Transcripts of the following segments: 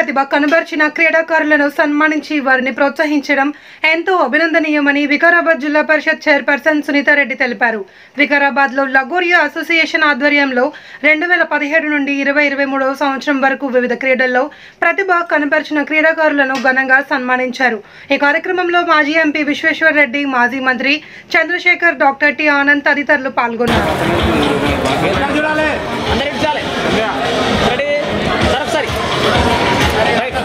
ప్రతిభ కనబర్చిన క్రీడాకారులను సన్మానించి వారిని ప్రోత్సహించడం ఎంతో అభినందనీయమని వికారాబాద్ జిల్లా పరిషత్ చైర్పర్సన్ సునీతారెడ్డి తెలిపారు వికారాబాద్ లో లగోరియా అసోసియేషన్ ఆధ్వర్యంలో రెండు వేల పదిహేడు నుండి ఇరవై ఇరవై మూడవ సంవత్సరం వరకు వివిధ క్రీడల్లో ప్రతిభ కనబర్చిన క్రీడాకారులను ఘనంగా సన్మానించారు ఈ కార్యక్రమంలో మాజీ ఎంపీ విశ్వేశ్వర్ రెడ్డి మాజీ మంత్రి చంద్రశేఖర్ డాక్టర్ టి ఆనంద్ తదితరులు పాల్గొన్నారు వెనకాల చూడాలి అందరు ఇచ్చాలి రెడీ సార్ ఒకసారి రైట్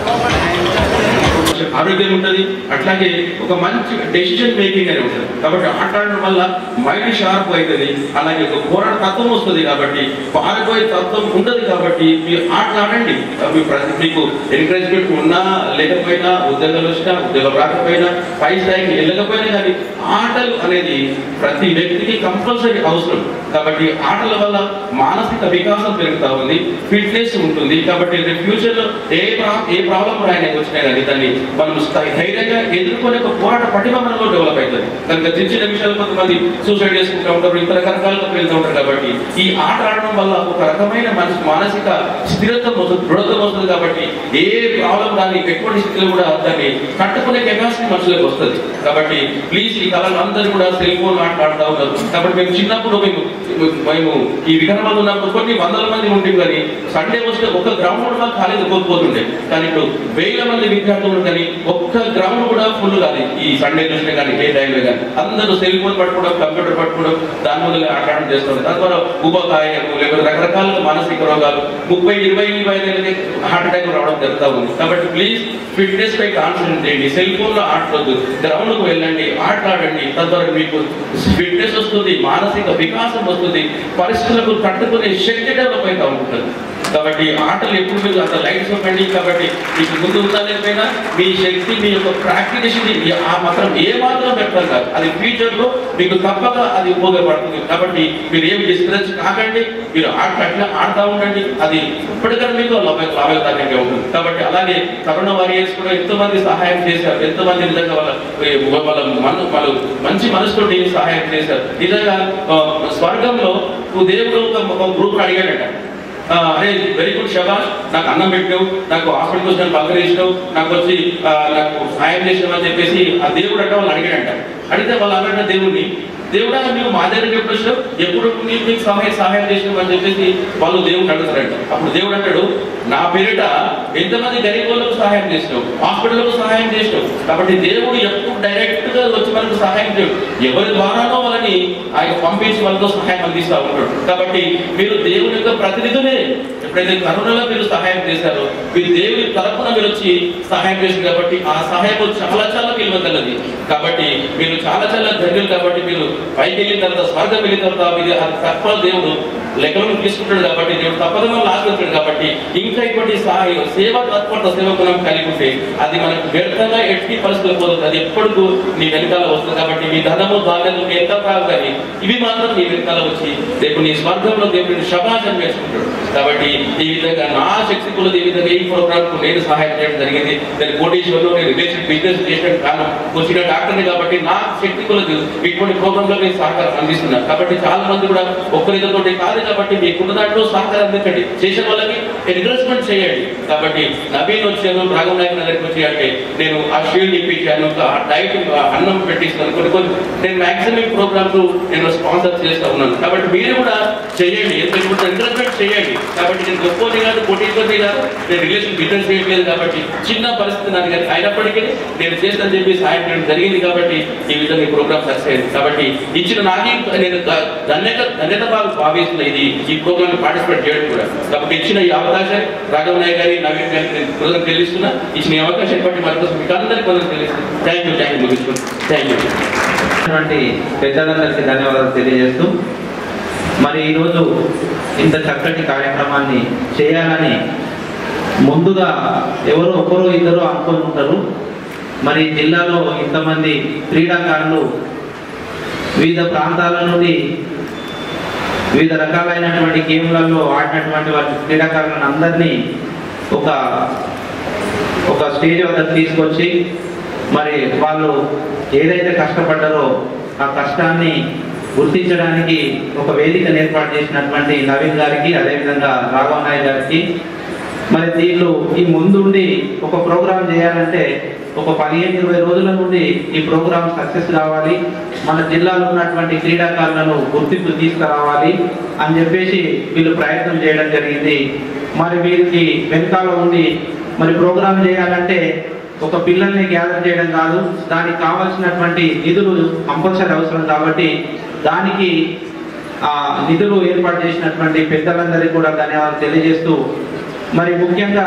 ఆరోగ్యం ఉంటుంది అట్లాగే ఒక మంచి డెసిషన్ మేకింగ్ అని ఉంటుంది కాబట్టి ఆట ఆడడం వల్ల మైండ్ షార్ప్ అవుతుంది అలాగే ఒక పోరాట తత్వం వస్తుంది కాబట్టి పారిపోయే తత్వం ఉండదు కాబట్టి మీరు ఆట ఆడండి మీ ప్రతి మీకు ఎంకరేజ్మెంట్ ఉన్నా లేకపోయినా ఉద్యోగాలు వచ్చినా ఉద్యోగం రాకపోయినా పై స్థాయికి వెళ్ళకపోయినా కానీ ఆటలు అనేది ప్రతి వ్యక్తికి కంపల్సరీ అవసరం కాబట్టి ఆటల వల్ల మానసిక వికాసం పెరుగుతూ ఉంది ఫిట్నెస్ ఉంటుంది కాబట్టి రేపు ఫ్యూచర్లో ఏ ప్రా ఏ ప్రాబ్లం ఆయన వచ్చినా కానీ దాన్ని మనం స్థాయి- ధైర్యంగా ఎదుర్కొనే ఒక పోరాట పటిమ మనలో డెవలప్ అవుతుంది కనుక చిన్న చిన్న విషయాలు కొంతమంది సూసైడ్ చేసుకుంటూ ఉంటారు ఇంత రకరకాలుగా వెళ్తూ ఉంటారు కాబట్టి ఈ ఆట ఆడడం వల్ల ఒక రకమైన మనసు మానసిక స్థిరత్వం వస్తుంది దృఢత్వం వస్తుంది కాబట్టి ఏ ప్రాబ్లం దాన్ని ఎటువంటి స్థితిలో కూడా దాన్ని తట్టుకునే కెపాసిటీ మనుషులకు వస్తుంది కాబట్టి ప్లీజ్ ఈ కాలంలో అందరూ కూడా సెల్ ఫోన్ ఆట ఆడుతూ ఉన్నారు కాబట్టి మేము చిన్నప్పుడు మేము మేము ఈ వికారాబాద్ ఉన్నప్పుడు కొన్ని వందల మంది ఉంటుంది కానీ సండే వస్తే ఒక గ్రౌండ్ కూడా మాకు ఖాళీ కోల్పోతుండే కానీ ఇప్పుడు వేల మంది విద్యార్థులు కానీ ఒక్క గ్రౌండ్ కూడా ఫుల్ కాదు ఈ సండే చూసినా కానీ ఏ టైంలో కానీ అందరూ సెల్ ఫోన్ పట్టుకోవడం కంప్యూటర్ పట్టుకోవడం దాని వల్ల ఆటలు చేస్తారు తద్వారా ఉపకాయము లేకపోతే రకరకాల మానసిక రోగాలు ముప్పై ఇరవై ఇరవై ఐదు హార్ట్ అటాక్ రావడం జరుగుతూ ఉంది కాబట్టి ప్లీజ్ ఫిట్నెస్ పై కాన్సన్ట్రేట్ చేయండి సెల్ ఫోన్ లో ఆటలొద్దు గ్రౌండ్ కు వెళ్ళండి ఆట ఆడండి తద్వారా మీకు ఫిట్నెస్ వస్తుంది మానసిక వికాసం వస్తుంది పరిస్థితులకు తట్టుకునే శక్తి డెవలప్ అవుతూ ఉంటుంది కాబట్టి ఆటలు ఎప్పుడు మీరు అంత లైట్స్ ఇవ్వండి కాబట్టి మీకు ముందు ఉందా లేకపోయినా మీ శక్తి మీ యొక్క ప్రాక్టీస్ ఆ మాత్రం ఏ మాత్రం పెట్టడం కాదు అది ఫ్యూచర్ లో మీకు తప్పక అది ఉపయోగపడుతుంది కాబట్టి మీరు ఏమి డిస్కరేజ్ కాకండి మీరు ఆట అట్లా ఆడుతూ ఉండండి అది ఇప్పటికైనా మీకు లాభ లాభదాయకంగా ఉంటుంది కాబట్టి అలాగే కరోనా వారియర్స్ కూడా ఎంతో మంది సహాయం చేశారు ఎంతో మంది నిజంగా వాళ్ళ ఏ, వాళ్ళ మన వాళ్ళు మంచి మనసుతోటి సహాయం చేశారు నిజంగా ఆ, స్వర్గంలో ఓ దేవుడు ఒక గ్రూప్ అడిగాడట ఆ, అరే వెరీ గుడ్ షబాష్ నాకు అన్నం పెట్టావు నాకు హాస్పిటల్కి వచ్చి నన్ను పలకరించినావు నాకు వచ్చి ఆ, నాకు సాయం చేసినావు అని చెప్పేసి ఆ దేవుడు అంటే వాళ్ళు అడిగాడంట అడిగితే వాళ్ళు అన్నట్టు దేవుడిని దేవుడా మీరు మా దగ్గరికి ఎప్పుడు వచ్చినావు ఎప్పుడు నీకు మీకు సహాయం సహాయం చేసినావు అని చెప్పేసి వాళ్ళు దేవుడిని అడుగుతారంట అప్పుడు దేవుడు అంటాడు నా పేరిట ఎంతమంది గరీబ్ వాళ్ళకు సహాయం చేసినావు హాస్పిటల్కు సహాయం చేసినావు కాబట్టి దేవుడు ఎప్పుడు డైరెక్ట్ గా వచ్చి మనకు సహాయం చేయడు ఎవరి ద్వారానో వాళ్ళని ఆయన పంపించి వాళ్ళతో సహాయం అందిస్తూ ఉంటాడు కాబట్టి మీరు దేవుని యొక్క ప్రతినిధులే ఎప్పుడైతే కరుణలో మీరు సహాయం చేశారో మీరు దేవుని తరపున మీరు వచ్చి సహాయం చేశారు కాబట్టి ఆ సహాయం చాలా చాలా విలువ కలది కాబట్టి మీరు చాలా చాలా ధన్యులు కాబట్టి మీరు పైకి వెళ్ళిన తర్వాత స్వర్గం వెళ్ళిన తర్వాత మీరు అది తప్ప దేవుడు లెక్కలను తీసుకుంటాడు కాబట్టి దేవుడు తప్పదు మనం ఆశిస్తాడు కాబట్టి ఇంకా ఇటువంటి సహాయం సేవ తత్పరత సేవ గుణం కలిగి ఉంటే అది మనకు వ్యర్థంగా ఎట్టి పరిస్థితులు పోతుంది అది ఎప్పుడు నీ వెనకాల వస్తుంది కాబట్టి మీ ధనము ధాన్యము మీ ఎంత కాదు కానీ ఇవి మాత్రం నీ వెనకాల వచ్చి రేపు నీ స్వర్గంలో దేవుడిని శబాషం వేసుకుంటాడు కాబట్టి ఈ విధంగా నా శక్తి కొలది ఈ విధంగా ఈ ప్రోగ్రామ్ కు నేను సహాయం చేయడం జరిగింది నేను కోటేశ్వరంలో నేను రిలేషన్ బిజినెస్ చేసిన కాను వచ్చిన డాక్టర్ని కాబట్టి నా శక్తి కొలది ఇటువంటి ప్రోగ్రామ్ లో నేను సహకారం అందిస్తున్నాను కాబట్టి చాలా మంది కూడా ఒక్కరితో కాదు కాబట్టి మీకున్న దాంట్లో సహకారం అందించండి చేసిన వాళ్ళకి ఎంకరేజ్మెంట్ చేయండి కాబట్టి నవీన్ వచ్చాను రాఘవ నాయక్ దగ్గరికి వచ్చి అంటే నేను ఆ షీల్డ్ ఇప్పించాను ఆ డైట్ ఆ అన్నం పెట్టిస్తాను కొన్ని కొన్ని నేను మాక్సిమం ప్రోగ్రామ్స్ నేను స్పాన్సర్ చేస్తా ఉన్నాను కాబట్టి మీరు కూడా చేయండి ఎందుకంటే ఎంకరేజ్మెంట్ చేయండి కాబట్టి నేను గొప్పది కాదు కోటీశ్వరి కాదు నేను రిలేషన్ బిజినెస్ చేయట్లేదు కాబట్టి చిన్న పరిస్థితి నాకు కానీ అయినప్పటికీ నేను చేస్తానని చెప్పి సాయం చేయడం జరిగింది కాబట్టి ఈ విధంగా ఈ ప్రోగ్రామ్ సక్సెస్ అయింది కాబట్టి ఇచ్చిన నాకే నేను ధ- ధన్యత ధన్యత భాగం భావిస్తున్నా ఇది ఈ ప్రోగ్రామ్ పార్టిసిపేట్ చేయడం కూడా కాబట్టి ఇచ్చిన ఈ అవకాశం రాఘవ నాయక్ గారి నవీన్ గారికి నేను కృతజ్ఞతలు తెలుస్తున్నా ఇచ్చిన ఈ అవకాశం బట్టి మరొకసారి మీకు అందరికీ కృతజ్ఞతలు తెలుస్తుంది థ్యాంక్ యూ థ్యాంక్ యూ ముగిస్తున్నాను థ్యాంక్ యూ ఉన్నటువంటి పెద్దలందరికీ ధన్యవాదాలు తెలియజేస్తూ మరి ఈరోజు ఇంత చక్కటి కార్యక్రమాన్ని చేయాలని ముందుగా ఎవరో ఒకరు ఇద్దరు అనుకొని ఉంటారు మరి జిల్లాలో ఇంతమంది క్రీడాకారులు వివిధ ప్రాంతాల నుండి వివిధ రకాలైనటువంటి గేమ్లలో ఆడినటువంటి వారి క్రీడాకారులను అందరినీ ఒక ఒక స్టేజ్ వద్దకు తీసుకొచ్చి మరి వాళ్ళు ఏదైతే కష్టపడ్డారో ఆ కష్టాన్ని గుర్తించడానికి ఒక వేదికను ఏర్పాటు చేసినటువంటి నవీన్ గారికి అదేవిధంగా రాఘవ నాయక్ గారికి మరి దీనిలో ఈ ముందుండి ఒక ప్రోగ్రాం చేయాలంటే ఒక పదిహేను ఇరవై రోజుల నుండి ఈ ప్రోగ్రాం సక్సెస్ కావాలి మన జిల్లాలో ఉన్నటువంటి క్రీడాకారులను గుర్తింపు తీసుకురావాలి అని చెప్పేసి వీళ్ళు ప్రయత్నం చేయడం జరిగింది మరి వీరికి వెనకాల ఉండి మరి ప్రోగ్రాం చేయాలంటే ఒక పిల్లల్ని గ్యాదర్ చేయడం కాదు దానికి కావాల్సినటువంటి నిధులు కంపల్సరీ అవసరం కాబట్టి దానికి ఆ నిధులు ఏర్పాటు చేసినటువంటి పెద్దలందరికీ కూడా ధన్యవాదాలు తెలియజేస్తూ మరి ముఖ్యంగా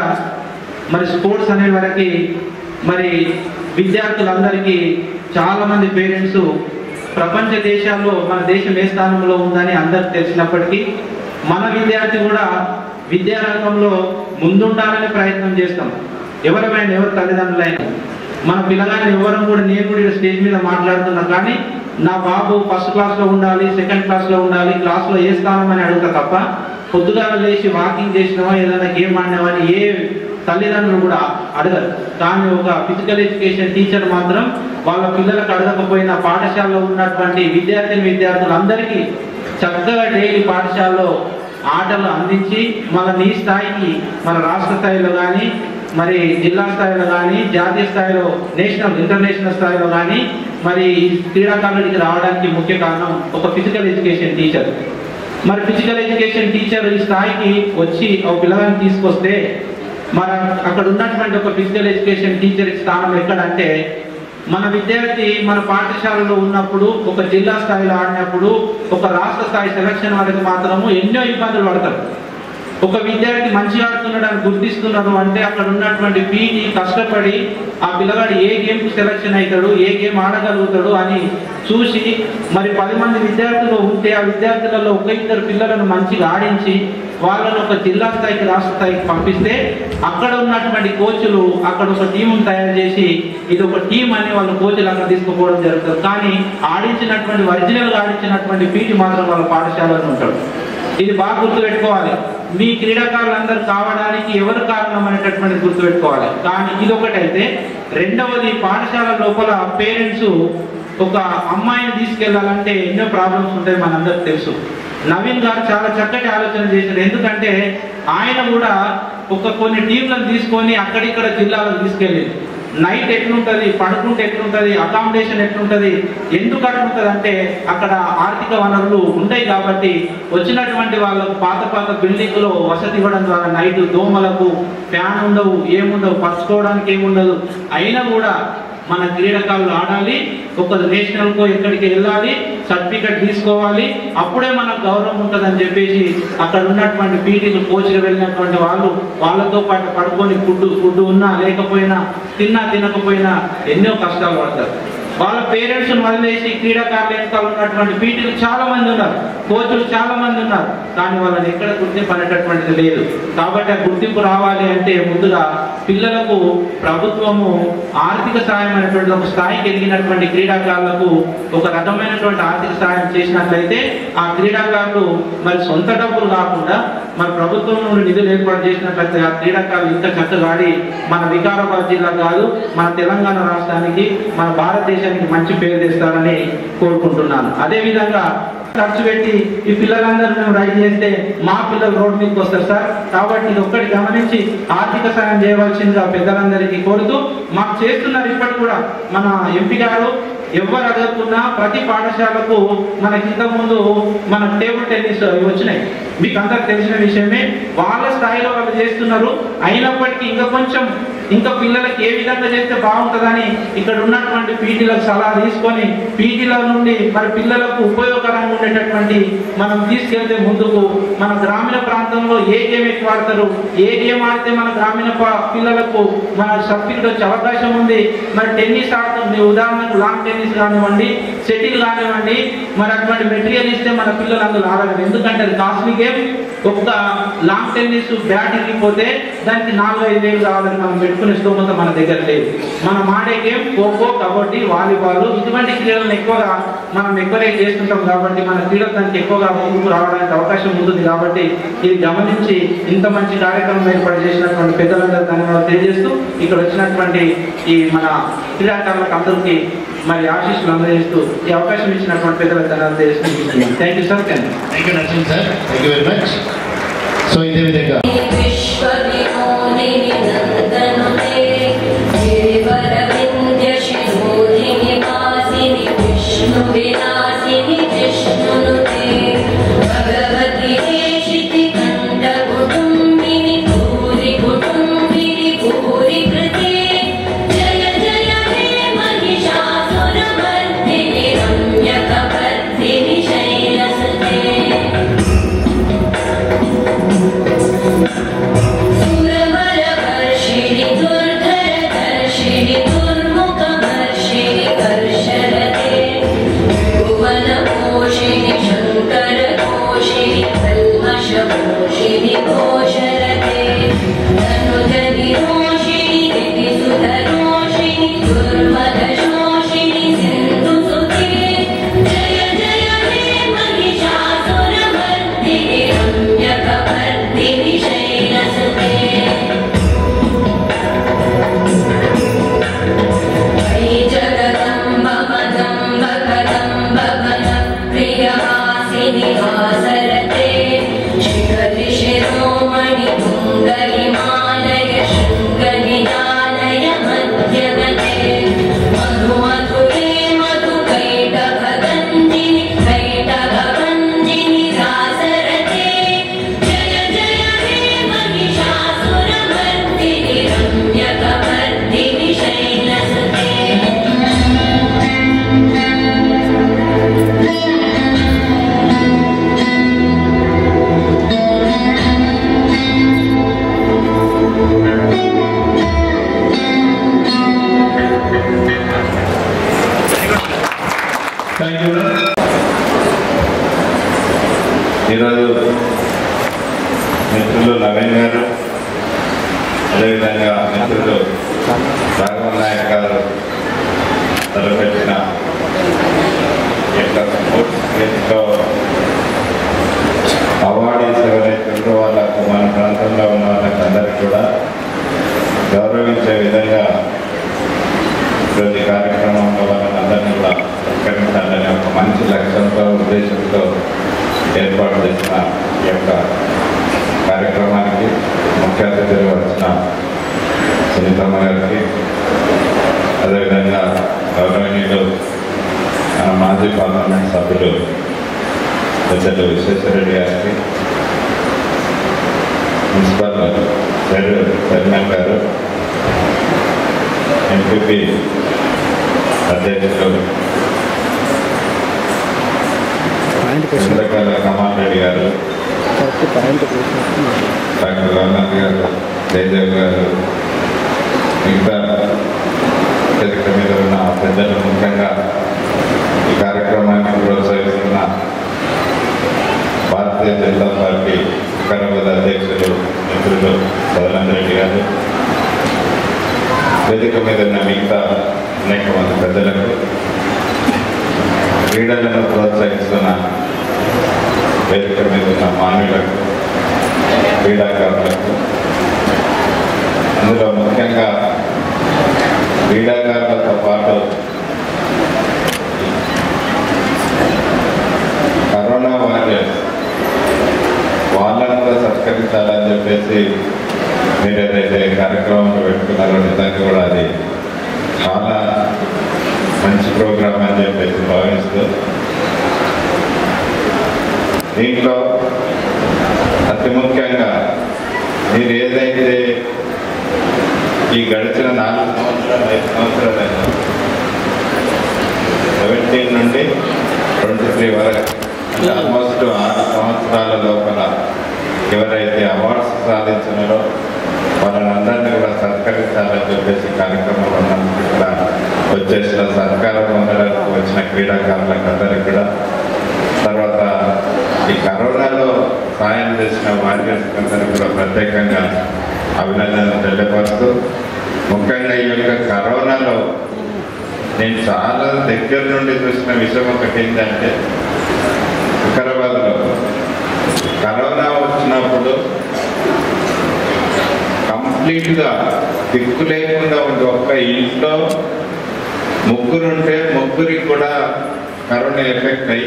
మరి స్పోర్ట్స్ అనే వరకు మరి విద్యార్థులందరికీ చాలా మంది పేరెంట్స్ ప్రపంచ దేశాల్లో మన దేశం ఏ స్థానంలో ఉందని అందరికి తెలిసినప్పటికీ మన విద్యార్థి కూడా విద్యారంగంలో ముందుండాలని ప్రయత్నం చేస్తాం ఎవరమైనా ఎవరు తల్లిదండ్రులైనా మన పిల్లగాని ఎవరం కూడా నేను కూడా ఇక్కడ స్టేజ్ మీద మాట్లాడుతున్నా కానీ నా బాబు ఫస్ట్ క్లాస్లో ఉండాలి సెకండ్ క్లాస్లో ఉండాలి క్లాస్లో ఏ స్థానం అని అడుగుతా తప్ప పొద్దుగాల లేచి వాకింగ్ చేసినావా ఏదైనా గేమ్ ఆడినావా అని ఏ తల్లిదండ్రులు కూడా అడగరు కానీ ఒక ఫిజికల్ ఎడ్యుకేషన్ టీచర్ మాత్రం వాళ్ళ పిల్లలకు అడగకపోయినా పాఠశాలలో ఉన్నటువంటి విద్యార్థిని విద్యార్థులందరికీ చక్కగా డైలీ పాఠశాలలో ఆటలు అందించి మన నీ స్థాయికి మన రాష్ట్ర స్థాయిలో కానీ మరి జిల్లా స్థాయిలో కానీ జాతీయ స్థాయిలో నేషనల్ ఇంటర్నేషనల్ స్థాయిలో కానీ మరి ఈ క్రీడాకారుడికి రావడానికి ముఖ్య కారణం ఒక ఫిజికల్ ఎడ్యుకేషన్ టీచర్ మరి ఫిజికల్ ఎడ్యుకేషన్ టీచర్ ఈ స్థాయికి వచ్చి ఒక పిల్లగాన్ని తీసుకొస్తే మరి అక్కడ ఉన్నటువంటి ఒక ఫిజికల్ ఎడ్యుకేషన్ టీచర్ స్థానం ఎక్కడంటే మన విద్యార్థి మన పాఠశాలలో ఉన్నప్పుడు ఒక జిల్లా స్థాయిలో ఆడినప్పుడు ఒక రాష్ట్ర స్థాయి సెలక్షన్ వరకు మాత్రము ఎన్నో ఇబ్బందులు పడతారు ఒక విద్యార్థి మంచిగా ఆడుతున్నాడు అని గుర్తిస్తున్నాడు అంటే అక్కడ ఉన్నటువంటి పీని కష్టపడి ఆ పిల్లగాడు ఏ గేమ్కి సెలక్షన్ అవుతాడు ఏ గేమ్ ఆడగలుగుతాడు అని చూసి మరి పది మంది విద్యార్థులు ఉంటే ఆ విద్యార్థులలో ఒక ఇద్దరు పిల్లలను మంచిగా ఆడించి వాళ్ళను ఒక జిల్లా స్థాయికి రాష్ట్ర స్థాయికి పంపిస్తే అక్కడ ఉన్నటువంటి కోచ్లు అక్కడ ఒక టీమును తయారు చేసి ఇది ఒక టీం అని వాళ్ళ కోచ్లు అక్కడ తీసుకుపోవడం జరుగుతుంది కానీ ఆడించినటువంటి ఒరిజినల్గా ఆడించినటువంటి పీటి మాత్రం వాళ్ళ పాఠశాలలో ఉంటాడు ఇది బాగా గుర్తుపెట్టుకోవాలి మీ క్రీడాకారులందరూ కావడానికి ఎవరు కారణం అనేటటువంటి గుర్తుపెట్టుకోవాలి కానీ ఇది ఒకటైతే రెండవది పాఠశాల లోపల పేరెంట్స్ ఒక అమ్మాయిని తీసుకెళ్లాలంటే ఎన్నో ప్రాబ్లమ్స్ ఉంటాయి మనందరికి తెలుసు నవీన్ గారు చాలా చక్కటి ఆలోచన చేశారు ఎందుకంటే ఆయన కూడా ఒక కొన్ని టీంలను తీసుకొని అక్కడిక్కడ జిల్లాలకు తీసుకెళ్ళింది నైట్ ఎట్లుంటది పడుకుంటే ఎట్లుంటది అకామిడేషన్ ఎట్లుంటది ఎందుకు అట్లుంటది అంటే అక్కడ ఆర్థిక వనరులు ఉంటాయి కాబట్టి వచ్చినటువంటి వాళ్ళకు పాత పాత బిల్డింగ్లో వసతి ఇవ్వడం ద్వారా నైట్ దోమలకు ఫ్యాన్ ఉండవు ఏముండవు పరుచుకోవడానికి ఏముండదు అయినా కూడా మన క్రీడాకారులు ఆడాలి ఒక నేషనల్కో ఎక్కడికి వెళ్ళాలి సర్టిఫికెట్ తీసుకోవాలి అప్పుడే మనకు గౌరవం ఉంటుందని చెప్పేసి అక్కడ ఉన్నటువంటి పీటీలు కోచ్గా వెళ్ళినటువంటి వాళ్ళు వాళ్ళతో పాటు పడుకొని ఫుడ్ ఫుడ్ ఉన్నా లేకపోయినా తిన్నా తినకపోయినా ఎన్నో కష్టాలు పడతారు వాళ్ళ పేరెంట్స్ వదిలేసి క్రీడాకారులు వెనకాల ఉన్నటువంటి పీటీలు చాలా మంది ఉన్నారు కోచ్లు చాలా మంది ఉన్నారు కానీ వాళ్ళని ఎక్కడ గుర్తింపు అనేటటువంటిది లేదు కాబట్టి ఆ గుర్తింపు రావాలి అంటే ముందుగా పిల్లలకు ప్రభుత్వము ఆర్థిక సాయం అనేటువంటి ఒక స్థాయికి ఎదిగినటువంటి క్రీడాకారులకు ఒక రకమైనటువంటి ఆర్థిక సాయం చేసినట్లయితే ఆ క్రీడాకారులు మరి సొంత డబ్బులు కాకుండా మన ప్రభుత్వం నుండి నిధులు ఏర్పాటు చేసినట్లయితే ఆ క్రీడాకారులు ఇంకా చక్కగా ఆడి మన వికారాబాద్ జిల్లా కాదు మన తెలంగాణ రాష్ట్రానికి మన భారతదేశానికి మంచి పేరు తెస్తారని కోరుకుంటున్నాను అదేవిధంగా ఖర్చు పెట్టి ఈ పిల్లలందరూ మేము రైడ్ చేస్తే మా పిల్లలు రోడ్డు మీదకి వస్తారు సార్ కాబట్టి ఇది ఒక్కటి గమనించి ఆర్థిక సాయం చేయవలసిందిగా పెద్దలందరికీ కోరుతూ మాకు చేస్తున్నారు ఇప్పటికి కూడా మన ఎంపీ గారు ఎవరు అడగకున్నా ప్రతి పాఠశాలకు మనకి ఇంతకుముందు మన టేబుల్ టెన్నిస్ అవి వచ్చినాయి మీకు అందరికి తెలిసిన విషయమే వాళ్ళ స్థాయిలో వాళ్ళు చేస్తున్నారు అయినప్పటికీ ఇంకా కొంచెం ఇంకా పిల్లలకి ఏ విధంగా చేస్తే బాగుంటుందని ఇక్కడ ఉన్నటువంటి పీటీలకు సలహా తీసుకొని పీటీల నుండి మరి పిల్లలకు ఉపయోగకరంగా ఉండేటటువంటి మనం తీసుకెళ్తే ముందుకు మన గ్రామీణ ప్రాంతంలో ఏ గేమ్ ఎక్కువ ఆడతారు ఏ గేమ్ ఆడితే మన గ్రామీణ ప- పిల్లలకు మన సర్టిఫికెట్ వచ్చే అవకాశం ఉంది మరి టెన్నిస్ ఆడుతుంది ఉదాహరణకు లాంగ్ టెన్నిస్ కానివ్వండి షటిల్ కానివ్వండి మరి అటువంటి మెటీరియల్ ఇస్తే మన పిల్లలు అందులో ఆడగలరు ఎందుకంటే అది కాస్ట్లీ గేమ్ ఒక్క లాంగ్ టెన్నిస్ బ్యాట్ ఇరిగిపోతే దానికి నాలుగు ఐదు వేలు కావాలని మనం పెట్టుకునే స్తోమత మన దగ్గర లేదు మనం ఆడే గేమ్ ఖోఖో కబడ్డీ వాలీబాల్ ఇటువంటి క్రీడలను ఎక్కువగా మనం ఎంకరేజ్ చేస్తుంటాం కాబట్టి మన క్రీడలు దానికి ఎక్కువగా ముందుకు రావడానికి అవకాశం ఉంటుంది కాబట్టి ఇది గమనించి ఇంత మంచి కార్యక్రమం ఏర్పాటు చేసినటువంటి పెద్దలందరూ ధన్యవాదాలు తెలియజేస్తూ ఇక్కడ వచ్చినటువంటి ఈ మన క్రీడాకారులకు అందరికీ మరి ఆశీస్సులు అందజేస్తూ ఈ అవకాశం ఇచ్చినటువంటి పెద్దలకు ధన్యవాదాలు తెలియజేస్తున్నాను thank you sir thank you thank you Narasimh sir thank you very much so ఇదే విధంగా విశ్వ విమోచన థ్యాంక్ యూ ఈరోజు మిత్రులు నవీన్ గారు అదేవిధంగా మిత్రులు రాఘవన్ నాయక్ గారు తలపెట్టిన ఈ యొక్క స్పోర్ట్స్ గేమ్స్లో అవార్డీస్ ఎవరైతే ఉన్నారో వాళ్ళకు మన ప్రాంతంలో ఉన్న వాళ్ళకి అందరికీ కూడా గౌరవించే విధంగా ప్రతి కార్యక్రమంలో వాళ్ళందరినీ కూడా సత్కరించాలని ఒక మంచి లక్ష్యంతో ఉద్దేశంతో ఏర్పాటు చేసిన ఈ యొక్క కార్యక్రమానికి ముఖ్య అతిథిగా వచ్చిన సునీతమ్మ గారికి అదేవిధంగా గౌరవనీయులు మన మాజీ పార్లమెంట్ సభ్యులు పెద్దలు విశ్వేశ్వరరెడ్డి గారికి మున్సిపల్ చైర్మన్ గారు ఎంపీపీ అధ్యక్షులు చంద్రకళ కమాల్ రెడ్డి గారు డాక్టర్ రఘునాథ్ గారు జయదేవ్ గారు మిగతా చరిత్ర మీద ఉన్న పెద్దలు ముఖ్యంగా ఈ కార్యక్రమాన్ని ప్రోత్సహిస్తున్న భారతీయ జనతా పార్టీ వికారాబాద్ అధ్యక్షులు మిత్రులు సదానంద రెడ్డి గారు వేదిక మీద ఉన్న మిగతా అనేక మంది పెద్దలకు క్రీడలను ప్రోత్సహిస్తున్న వేదిక మీద ఉన్న మానవులకు క్రీడాకారులకు అందులో ముఖ్యంగా క్రీడాకారులతో పాటు కరోనా వారియర్స్ వాళ్ళను కూడా సత్కరించాలని చెప్పేసి మీరు ఏదైతే కార్యక్రమంలో పెట్టుకున్నారో నిజంగా కూడా అది చాలా మంచి ప్రోగ్రామ్ అని చెప్పేసి భావిస్తూ దీంట్లో అతి ముఖ్యంగా మీరు ఏదైతే ఈ గడిచిన నాలుగు సంవత్సరాలు ఐదు సంవత్సరాలైనా సెవెంటీన్ నుండి ట్వంటీ త్రీ వరకు అంటే ఆల్మోస్ట్ ఆరు సంవత్సరాల లోపల ఎవరైతే అవార్డ్స్ సాధించినారో వాళ్ళని అందరినీ కూడా సత్కరించాలని చెప్పేసి కార్యక్రమంలో ఉన్నందుకు ఇక్కడ వచ్చేసిన సత్కారం పొందడానికి వచ్చిన క్రీడాకారులకు అందరికీ కూడా తర్వాత ఈ కరోనాలో సాయం చేసిన వారియర్స్ అందరికీ కూడా ప్రత్యేకంగా అభినందనలు తెలియపరుస్తూ ముఖ్యంగా ఈ యొక్క కరోనాలో నేను చాలా దగ్గర నుండి చూసిన విషయం ఒకటి ఏంటంటే వికారాబాద్లో కరోనా వచ్చినప్పుడు కంప్లీట్గా దిక్కు లేకుండా ఉంది ఒక్క ఇంట్లో ముగ్గురుంటే ముగ్గురికి కూడా కరోనా ఎఫెక్ట్ అయ్యి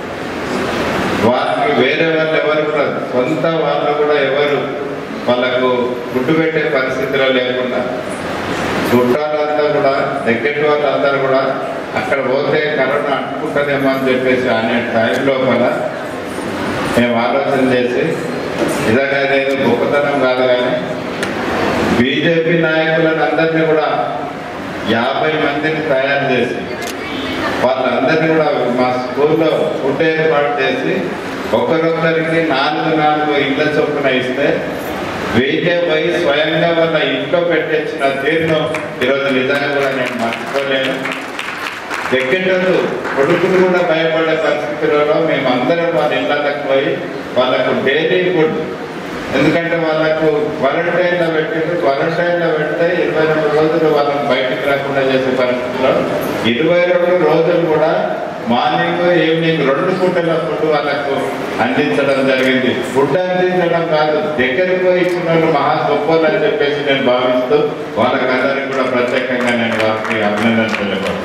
వారికి వేరే వాళ్ళు ఎవరు కూడా సొంత వాళ్ళు కూడా ఎవరు వాళ్ళకు గుడ్డు పెట్టే పరిస్థితిలో లేకుండా చుట్టాలంతా కూడా దగ్గర వాళ్ళందరూ కూడా అక్కడ పోతే కరోనా అంటుకుంటుందేమో అని చెప్పేసి అనే టైం లోపల మేము ఆలోచన చేసి నిజంగా ఇదేదో గొప్పతనం కాదు కానీ బీజేపీ నాయకులను అందరినీ కూడా యాభై మందిని తయారు చేసి వాళ్ళందరినీ కూడా మా స్కూల్లో ఫుడ్ ఏర్పాటు చేసి ఒకరొకరికి నాలుగు నాలుగు ఇళ్ళ చొప్పున ఇస్తే వెయ్యి పోయి స్వయంగా వాళ్ళ ఇంట్లో పెట్టించిన తీరును ఈరోజు నిజంగా కూడా నేను మర్చిపోలేను దగ్గరలో కొడుకులు కూడా భయపడే పరిస్థితులలో మేమందరం వాళ్ళ ఇళ్ళకి పోయి వాళ్ళకు డైలీ ఫుడ్ ఎందుకంటే వాళ్ళకు క్వారంటైన్లో పెట్టిండ్రు క్వారంటైన్లో పెడితే ఇరవై రెండు రోజులు వాళ్ళని బయటికి రాకుండా చేసే పరిస్థితిలో ఇరవై రెండు రోజులు కూడా మార్నింగ్ ఈవినింగ్ రెండు పూటల ఫుడ్ వాళ్ళకు అందించడం జరిగింది ఫుడ్ అందించడం కాదు దగ్గరికి పోయి ఇచ్చిన వాళ్ళు మహా గొప్పలు అని చెప్పేసి నేను భావిస్తూ వాళ్ళకందరికీ కూడా ప్రత్యేకంగా నేను వారికి అభినందన తెలియపడుతున్నాను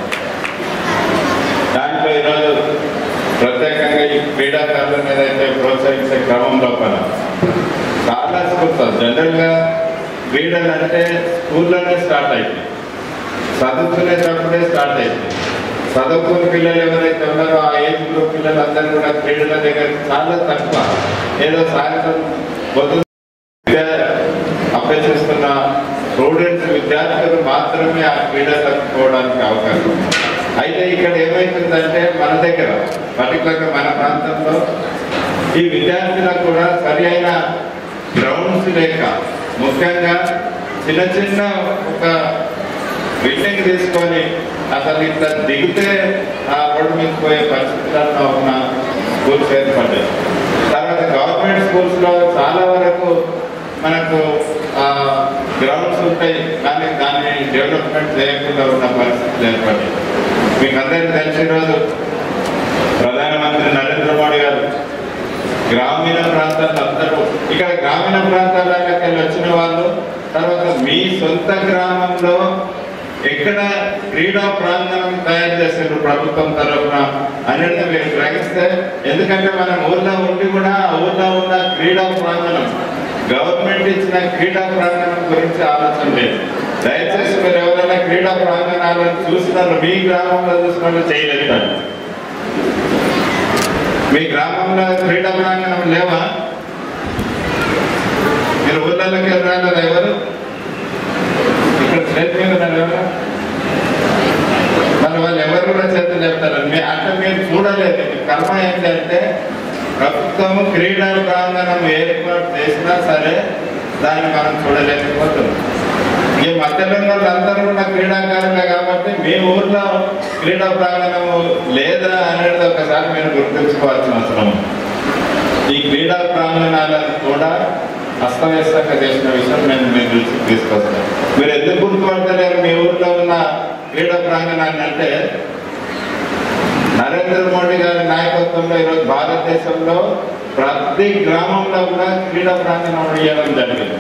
దాంట్లో ఈరోజు ప్రత్యేకంగా ఈ క్రీడాకారులను ఏదైతే ప్రోత్సహించే క్రమం లోపల చాలా స్కూల్స్ జనరల్గా క్రీడలు అంటే స్కూల్లోనే స్టార్ట్ అయింది చదువుకునేటప్పుడే స్టార్ట్ అయింది చదువుకుని పిల్లలు ఎవరైతే ఉన్నారో ఆ ఏజ్ గ్రూప్ పిల్లలందరూ కూడా క్రీడల దగ్గర చాలా తక్కువ ఏదో సాయంత్రం పొద్దున్న విద్య అభ్యసిస్తున్న స్టూడెంట్స్ విద్యార్థులు మాత్రమే ఆ క్రీడలకు పోవడానికి అవకాశం ఉంది. అయితే ఇక్కడ ఏమైతుందంటే మన దగ్గర పర్టికులర్గా మన ప్రాంతంలో ఈ విద్యార్థులకు కూడా సరి అయిన గ్రౌండ్స్ లేక ముఖ్యంగా చిన్న చిన్న ఒక బిల్డింగ్ తీసుకొని అసలు ఇట్లా దిగితే ఆ రోడ్డు మీద పోయే పరిస్థితుల్లో ఉన్న స్కూల్స్ ఏర్పడ్డాయి తర్వాత గవర్నమెంట్ స్కూల్స్లో చాలా వరకు మనకు గ్రౌండ్స్ ఉంటాయి కానీ దాన్ని డెవలప్మెంట్ చేయకుండా ఉన్న పరిస్థితులు ఏర్పడ్డాయి మీకు అందరికీ తెలిసిన రోజు ప్రధానమంత్రి నరేంద్ర మోడీ గారు గ్రామీణ ప్రాంతాల్లో అందరూ ఇక్కడ గ్రామీణ ప్రాంతాలకి వెళ్ళి వచ్చిన వాళ్ళు తర్వాత మీ సొంత గ్రామంలో ఎక్కడ క్రీడా ప్రాంగణం తయారు చేశారు ప్రభుత్వం తరఫున అనేది మీరు గ్రహిస్తే ఎందుకంటే మనం ఊర్లో ఉండి కూడా ఆ ఊర్లో ఉన్న క్రీడా ప్రాంగణం గవర్నమెంట్ ఇచ్చిన క్రీడా ప్రాంగణం గురించి ఆలోచన లేదు దయచేసి మీరు ఎవరైనా క్రీడా ప్రాంగణాలను చూసినారు మీ గ్రామంలో చూసినారు చేయలేదు మీ గ్రామంలో క్రీడా ప్రాంగణం లేవా మీరు ఊళ్ళలోకి వెళ్ళాలి ఎవరు ఇక్కడ స్టేట్ మీద ఉన్నారు ఎవరు మరి వాళ్ళు ఎవరు కూడా చేతులు చెప్తారు మీ అంటే మీరు చూడలేదు మీ కర్మ ఏంటంటే ప్రభుత్వం క్రీడా ప్రాంగణం ఏర్పాటు చేసినా సరే దాన్ని మనం చూడలేకపోతున్నాం ఈ మధ్యలో ఉన్న వాళ్ళందరూ కూడా క్రీడాకారులే కాబట్టి మీ ఊర్లో క్రీడా ప్రాంగణము లేదా అనేది ఒకసారి మీరు గుర్తుంచుకోవాల్సిన అవసరం ఉంది. ఈ క్రీడా ప్రాంగణాలను కూడా అస్తవ్యస్తంగా చేసిన విషయం నేను మీ దృష్టికి తీసుకొస్తాను మీరు ఎందుకు గుర్తుపడతలేరు మీ ఊర్లో ఉన్న క్రీడా ప్రాంగణాన్ని అంటే నరేంద్ర మోడీ గారి నాయకత్వంలో ఈరోజు భారతదేశంలో ప్రతి గ్రామంలో కూడా క్రీడా ప్రాంగణం ఇవ్వడం జరిగింది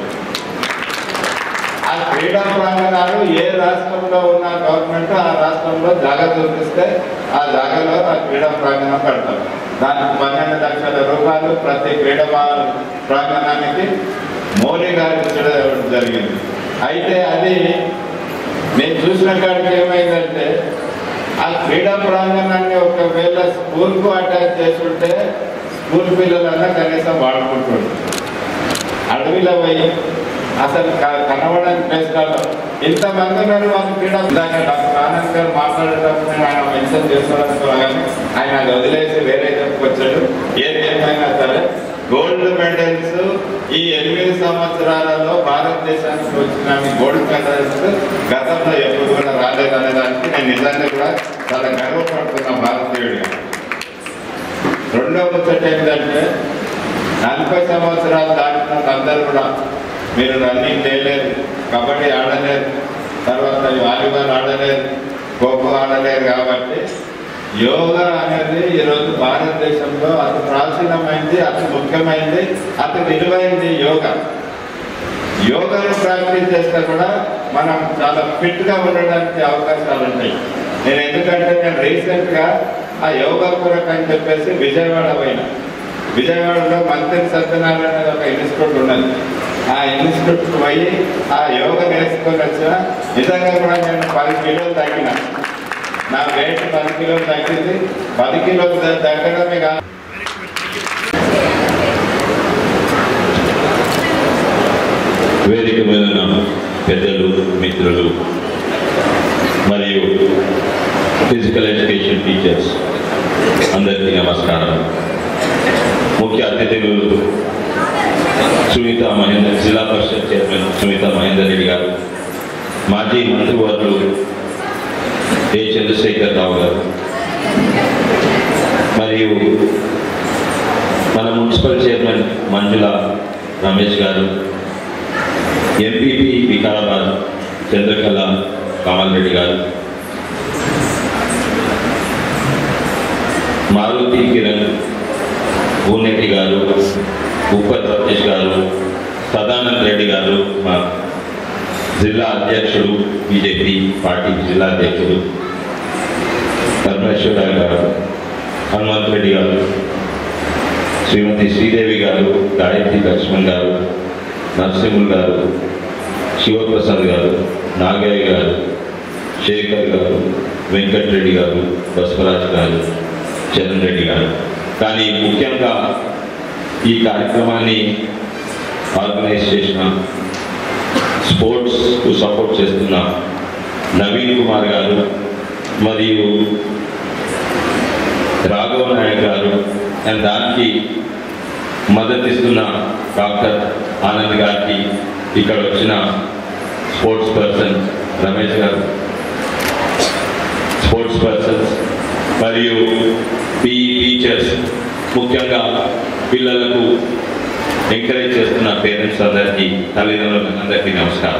ఆ క్రీడా ప్రాంగణాలు ఏ రాష్ట్రంలో ఉన్న గవర్నమెంట్ ఆ రాష్ట్రంలో జాగా చూపిస్తే ఆ జాగాలో ఆ క్రీడా ప్రాంగణం కడతారు దానికి పన్నెండు లక్షల రూపాయలు ప్రతి క్రీడా ప్రా- ప్రాంగణానికి మోడీ గారికి ఇచ్చడం జరిగింది అయితే అది నేను చూసిన కాడికి ఏమైందంటే ఆ క్రీడా ప్రాంగణాన్ని ఒకవేళ స్కూల్కు అటాచ్ చేస్తుంటే స్కూల్ పిల్లలన్నా కనీసం వాడుకుంటుండ్రు అడవిలో పోయి అసలు క- కనబడని ప్లేస్ కాదు ఇంతమంది ఉన్నారు వాళ్ళు క్రీడా దాకా డాక్టర్ ఆనంద్ గారు మాట్లాడేటప్పుడు నేను ఆయన మెన్షన్ చేసుకోవడానికి కానీ ఆయన అది వదిలేసి వేరే చెప్పుకొచ్చాడు ఏది ఏమైనా సరే గోల్డ్ మెడల్స్ ఈ ఎనిమిది సంవత్సరాలలో భారతదేశానికి వచ్చిన గోల్డ్ మెడల్స్ గతంలో ఎప్పుడు కూడా రాలేదనే దానికి నేను నిజంగా కూడా చాలా గర్వపడుతున్నా భారతీయుడిగా రెండో ముచ్చట ఏంటంటే నలభై సంవత్సరాలు దాటిన అందరూ కూడా మీరు రన్నింగ్ చేయలేరు కబడ్డీ ఆడలేరు తర్వాత వాలీబాల్ ఆడలేరు ఖోఖో ఆడలేరు కాబట్టి యోగా అనేది ఈరోజు భారతదేశంలో అతి ప్రాచీనమైంది అతి ముఖ్యమైనది అతి విలువైనది యోగా యోగాను ప్రాక్టీస్ చేస్తే కూడా మనం చాలా ఫిట్ గా ఉండడానికి అవకాశాలు ఉంటాయి నేను ఎందుకంటే నేను రీసెంట్ గా ఆ యోగా కొరకు అని చెప్పేసి విజయవాడ పోయినా విజయవాడలో మంత్రి సత్యనారాయణ అనేది ఒక ఇన్స్టిట్యూట్ ఉన్నది ఆ ఇన్స్టిట్యూట్ పోయి ఆ యోగా నేర్చుకొని వచ్చిన నిజంగా కూడా నేను పది కిలోలు తగ్గిన నా వెయిట్ పది కిలోలు తగ్గింది పది కిలోలు తగ్గడమే కాదు వేదిక మీద ఉన్న పెద్దలు మిత్రులు మరియు ఫిజికల్ ఎడ్యుకేషన్ టీచర్స్ అందరికీ నమస్కారం ముఖ్య అతిథులు సునీత మహేందర్ జిల్లా పరిషత్ చైర్మన్ సునీత మహేందర్ రెడ్డి గారు మాజీ మంత్రివర్యులు ఏ చంద్రశేఖర్ రావు గారు మరియు మన municipal chairman Manjula Ramesh garu MPP Vikarabad Chandrakala Kamal Reddy garu Maruthi Kiran భూనెట్టి గారు ఉప్పత్ సతీష్ గారు సదానంద్ రెడ్డి గారు మా జిల్లా అధ్యక్షుడు బీజేపీ పార్టీ జిల్లా అధ్యక్షుడు పరమేశ్వరరావు గారు హనుమంత్ రెడ్డి గారు శ్రీమతి శ్రీదేవి గారు గాయత్రి లక్ష్మణ్ గారు నరసింహులు గారు శివప్రసాద్ గారు నాగయ్య గారు శేఖర్ గారు వెంకటరెడ్డి గారు బసవరాజ్ గారు చరణ్ రెడ్డి గారు కానీ ముఖ్యంగా ఈ కార్యక్రమాన్ని ఆర్గనైజ్ చేసిన స్పోర్ట్స్కు సపోర్ట్ చేస్తున్న నవీన్ కుమార్ గారు మరియు రాఘవ నాయక్ గారు అండ్ దానికి మద్దతిస్తున్న డాక్టర్ ఆనంద్ గారికి ఇక్కడ వచ్చిన sports person Ramesh garu sports persons మరియు పీఈ టీచర్స్ ముఖ్యంగా పిల్లలకు ఎంకరేజ్ చేస్తున్న పేరెంట్స్ అందరికీ తల్లిదండ్రులకు అందరికీ నమస్కారం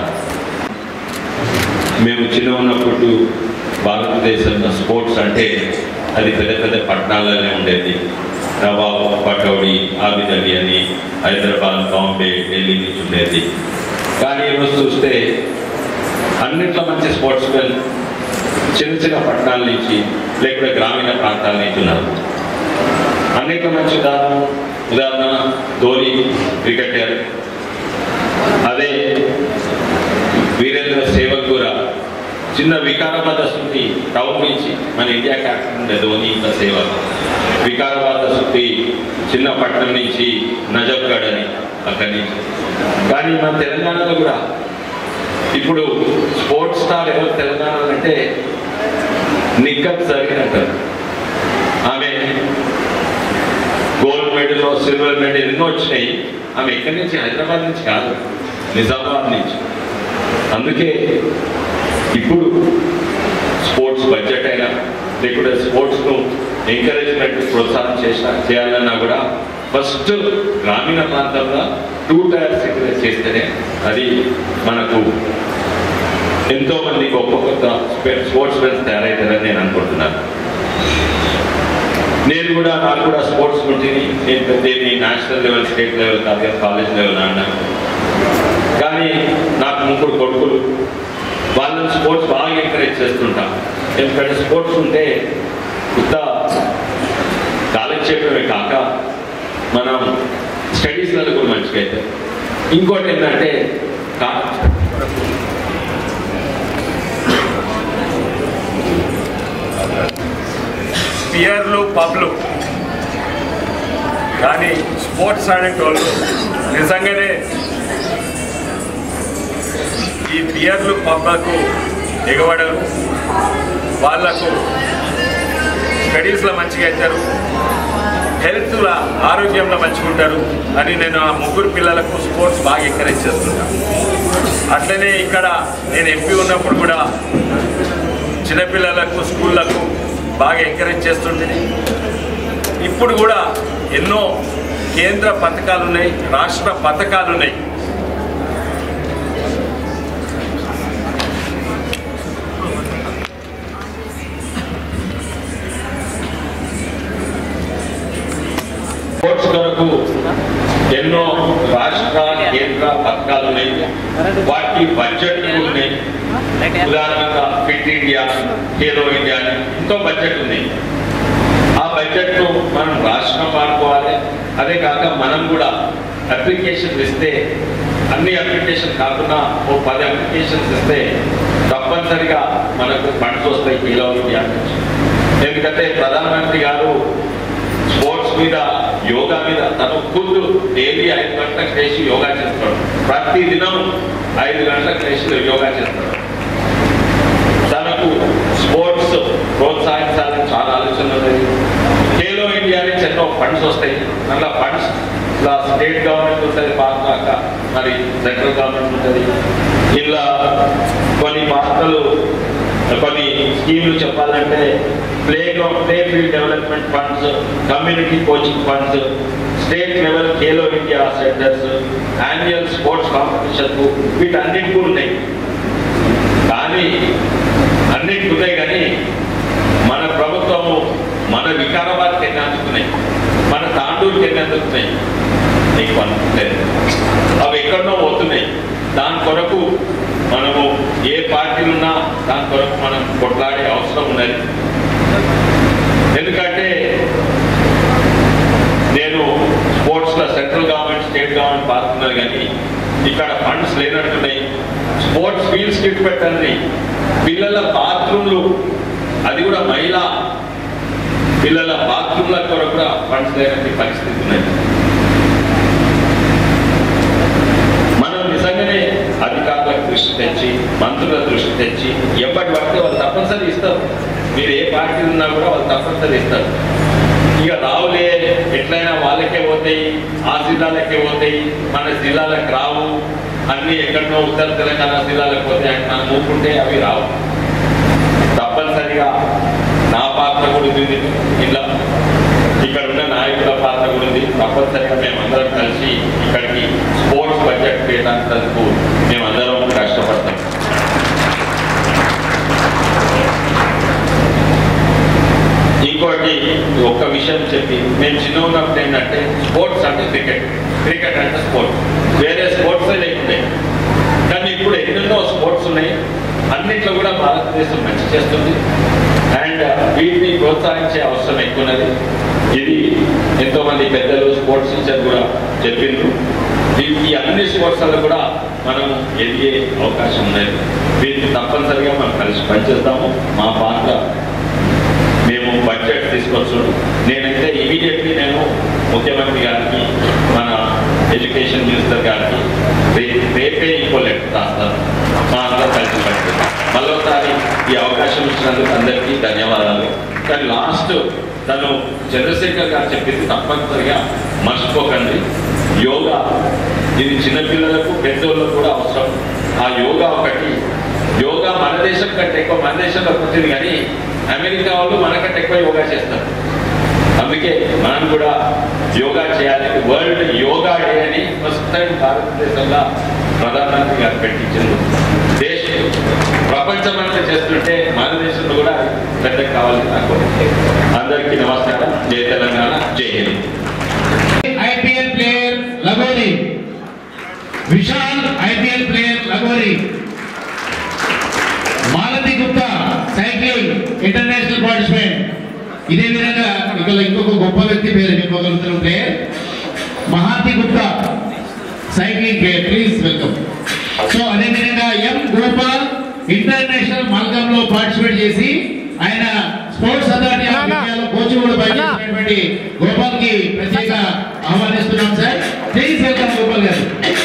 మేము చిన్న ఉన్నప్పుడు భారతదేశంలో స్పోర్ట్స్ అంటే అది పెద్ద పెద్ద పట్టణాలనే ఉండేది నవాబ్ పటౌడి ఆబిదలి అని హైదరాబాద్ బాంబే ఢిల్లీ నుంచి ఉండేది కానీ ఈరోజు చూస్తే అన్నింటిలో మంచి స్పోర్ట్స్ మెన్ చిన్న చిన్న పట్టణాల నుంచి లేకపోతే గ్రామీణ ప్రాంతాల నుంచి ఉన్నారు అన్నింటిలో మంచి ఉదాహరణ ఉదాహరణ ధోని క్రికెటర్ అదే వీరేంద్ర సేవక్ కూడా చిన్న వికారాబాద్ సుత్తి టౌన్ నుంచి మన ఇండియా క్యాప్టెన్ ఉండే ధోని ఇంకా సేవక్ వికారాబాద్ సుత్తి చిన్న పట్టణం నుంచి నజఫ్గఢ్ అని అక్కడి నుంచి కానీ మన తెలంగాణలో కూడా ఇప్పుడు స్పోర్ట్స్ స్టార్ ఎవరు తెలంగాణలో అంటే నిక్కత్ జరిగిన అంటారు ఆమె గోల్డ్ మెడల్ సిల్వర్ మెడల్ ఎన్నో వచ్చినాయి ఆమె ఎక్కడి నుంచి హైదరాబాద్ నుంచి కాదు నిజామాబాద్ నుంచి అందుకే ఇప్పుడు స్పోర్ట్స్ బడ్జెట్ అయినా లేకుంటే స్పోర్ట్స్ను ఎంకరేజ్మెంట్ ప్రోత్సాహం చేసిన చేయాలన్నా కూడా ఫస్ట్ గ్రామీణ ప్రాంతంలో టూ టైర్స్ ఎంకరేజ్ చేస్తేనే అది మనకు ఎంతో మంది గొప్ప కొత్త స్పోర్ట్స్ మెన్స్ తయారవుతారని నేను అనుకుంటున్నాను నేను కూడా నాకు కూడా స్పోర్ట్స్ ఉంటుంది నేను ప్రతిదీ నేషనల్ లెవెల్ స్టేట్ లెవెల్ కాదు కాలేజ్ లెవెల్ ఆడినాను కానీ నాకు ముగ్గురు కొడుకులు వాళ్ళని స్పోర్ట్స్ బాగా ఎంకరేజ్ చేస్తుంటా ఎందుకంటే స్పోర్ట్స్ ఉంటే కొత్త కాలేజ్ చేయడమే కాక మనం స్టడీస్లలో కూడా మంచిగా అవుతాయి ఇంకోటి ఏంటంటే కా పియర్లు పబ్లు కానీ స్పోర్ట్స్ ఆడేటోళ్ళు నిజంగానే ఈ పియర్లు పబ్లకు ఎగబడరు వాళ్లకు స్టడీస్లో మంచిగా అవుతారు హెల్త్లో ఆరోగ్యంలో మంచిగా ఉంటారు అని నేను ఆ ముగ్గురు పిల్లలకు స్పోర్ట్స్ బాగా ఎంకరేజ్ చేస్తున్నాను అట్లనే ఇక్కడ నేను ఎంపీ ఉన్నప్పుడు కూడా చిన్నపిల్లలకు స్కూళ్ళకు బాగా ఎంకరేజ్ చేస్తుంటుంది ఇప్పుడు కూడా ఎన్నో కేంద్ర పథకాలు ఉన్నాయి రాష్ట్ర పథకాలు ఉన్నాయి స్పోర్ట్స్ కొరకు ఎన్నో రాష్ట్ర కేంద్ర పథకాలు ఉన్నాయి వాటి బడ్జెట్ ఉన్నాయి ఉదాహరణగా ఫిట్ ఇండియా ఖేలో ఇండియా అని ఎంతో బడ్జెట్ ఉంది ఆ బడ్జెట్ ను మనం రాష్ట్రం వాడుకోవాలి అదే కాక మనం కూడా అప్లికేషన్ ఇస్తే అన్ని అప్లికేషన్ కాకుండా ఓ పది అప్లికేషన్స్ ఇస్తే తప్పనిసరిగా మనకు ఫండ్స్ వస్తాయి ఖేలో ఇండియా నుంచి ఎందుకంటే ప్రధానమంత్రి గారు స్పోర్ట్స్ మీద యోగా మీద తను ఖుద్దు డైలీ ఐదు గంటలకు లేచి యోగా చేస్తాడు ప్రతి దినం ఐదు గంటలకు లేచి యోగా చేస్తాడు తనకు స్పోర్ట్స్ ప్రోత్సహించాలని చాలా ఆలోచన ఉంది ఖేలో ఇండియా నుంచి ఎన్నో ఫండ్స్ వస్తాయి అట్లా ఫండ్స్ ఇలా స్టేట్ గవర్నమెంట్ ఉంటుంది పాక మరి సెంట్రల్ గవర్నమెంట్ ఉంటుంది ఇలా కొన్ని పాత్రలు కొన్ని స్కీములు చెప్పాలంటే play ground play field development funds community coaching funds state level Khelo India centres annual sports competition వీటన్నిటికీ ఉన్నాయి కానీ అన్నిటికీ ఉన్నాయి కానీ మన ప్రభుత్వము మన వికారాబాద్కి ఎన్ని అందుకున్నాయి మన తాండూరుకి ఎన్ని అందుకున్నాయి నీకు అనుకుంటలేదు అవి ఎక్కడో పోతున్నాయి దాని కొరకు మనము ఏ పార్టీలు ఉన్నా దాని కొరకు మనం కొట్లాడే అవసరం ఉన్నది ఎందుకంటే నేను స్పోర్ట్స్లో సెంట్రల్ గవర్నమెంట్ స్టేట్ గవర్నమెంట్ పాల్గొన్నది కానీ ఇక్కడ ఫండ్స్ లేనట్టున్నాయి స్పోర్ట్స్ ఫీల్డ్స్ కిట్ పెట్టండి పిల్లల బాత్రూమ్లు అది కూడా మహిళా పిల్లల బాత్రూమ్ల కొరకు కూడా ఫండ్స్ లేనటువంటి పరిస్థితి ఉన్నది మనం నిజంగానే అధికారుల దృష్టి తెచ్చి మంత్రుల దృష్టి తెచ్చి ఎప్పటి పడితే వాళ్ళు తప్పనిసరి ఇస్తారు మీరు ఏ పార్టీ ఉన్నా కూడా వాళ్ళు తప్పనిసరి ఇస్తారు ఇక రావులే ఎట్లయినా వాళ్ళకే పోతాయి ఆ జిల్లాలకే పోతాయి మన జిల్లాలకు రావు అన్ని ఎక్కడో ఉత్తర తెలంగాణ జిల్లాలకు పోతాయి అని మనం ఊరుకుంటే అవి రావు తప్పనిసరిగా ఇంకొకటి ఒక్క విషయం చెప్పి మేము చిన్న ఉన్నప్పుడు ఏంటంటే స్పోర్ట్స్ అంటే క్రికెట్ క్రికెట్ అంటే స్పోర్ట్స్ వేరే స్పోర్ట్స్ లేకుండే కానీ ఇప్పుడు ఎన్నెన్నో స్పోర్ట్స్ ఉన్నాయి అన్నింటిలో కూడా భారతదేశం మంచి చేస్తుంది అండ్ వీటిని ప్రోత్సహించే అవసరం ఎక్కువ ఉన్నది ఇది ఎంతో మంది పెద్దలు స్పోర్ట్స్ టీచర్ కూడా చెప్పిండ్రు ఈ- ఈ అన్ని స్పోర్ట్స్లలో కూడా మనం ఎదిగే అవకాశం ఉన్నది వీటిని తప్పనిసరిగా మనం కలిసి పనిచేస్తాము మా పాత్ర మేము బడ్జెట్ తీసుకొచ్చు నేనైతే ఇమీడియట్లీ నేను ముఖ్యమంత్రి గారికి మన ఎడ్యుకేషన్ మినిస్టర్ గారికి రే- రేపే ఇంకో లెటర్ రాస్తాను మా అందరం కలిసి పనిచేస్తాం మళ్ళొకసారి ఈ అవకాశం ఇచ్చినందుకు అందరికీ ధన్యవాదాలు కానీ లాస్ట్ తను చంద్రశేఖర్ గారు చెప్పింది తప్పనిసరిగా మర్చిపోకండి యోగా ఇది చిన్నపిల్లలకు పెద్దోళ్ళకు కూడా అవసరం ఆ యోగా ఒకటి యోగా మన దేశం కంటే ఎక్కువ మన దేశంలో పుట్టింది కానీ అమెరికా వాళ్ళు మనకంటే ఎక్కువ యోగా చేస్తారు అందుకే మనం కూడా యోగా చేయాలి వరల్డ్ యోగా డే అని ఫస్ట్ టైం భారతదేశంలో ప్రధానమంత్రి గారు పెట్టించారు దేశ ప్రపంచమంతా చేస్తుంటే మన దేశంలో కూడా పెద్ద కావాలి నాకు అందరికీ నమస్కారం జై తెలంగాణ జై Hind IPL player Lagori Vishal IPL player Lagori Malathi Gupta cycling international participant ఇదే విధంగా ఇక్కడ ఇంకొక గొప్ప వ్యక్తి పేరు చెప్పగలుగుతున్న player Mahathi Gupta cycling player please welcome so అదే విధంగా ఎం గోపాల్ ఇంటర్నేషనల్ మల్కంలో పార్టిసిపేట్ చేసి ఆయన స్పోర్ట్స్ అథారిటీ ఆఫ్ ఇండియాలో కోచింగ్ కూడా పనిచేసినటువంటి గోపాల్ కి ప్రత్యేక ఆహ్వానిస్తున్నాం సార్ ప్లీజ్ వెల్కమ్ గోపాల్ గారు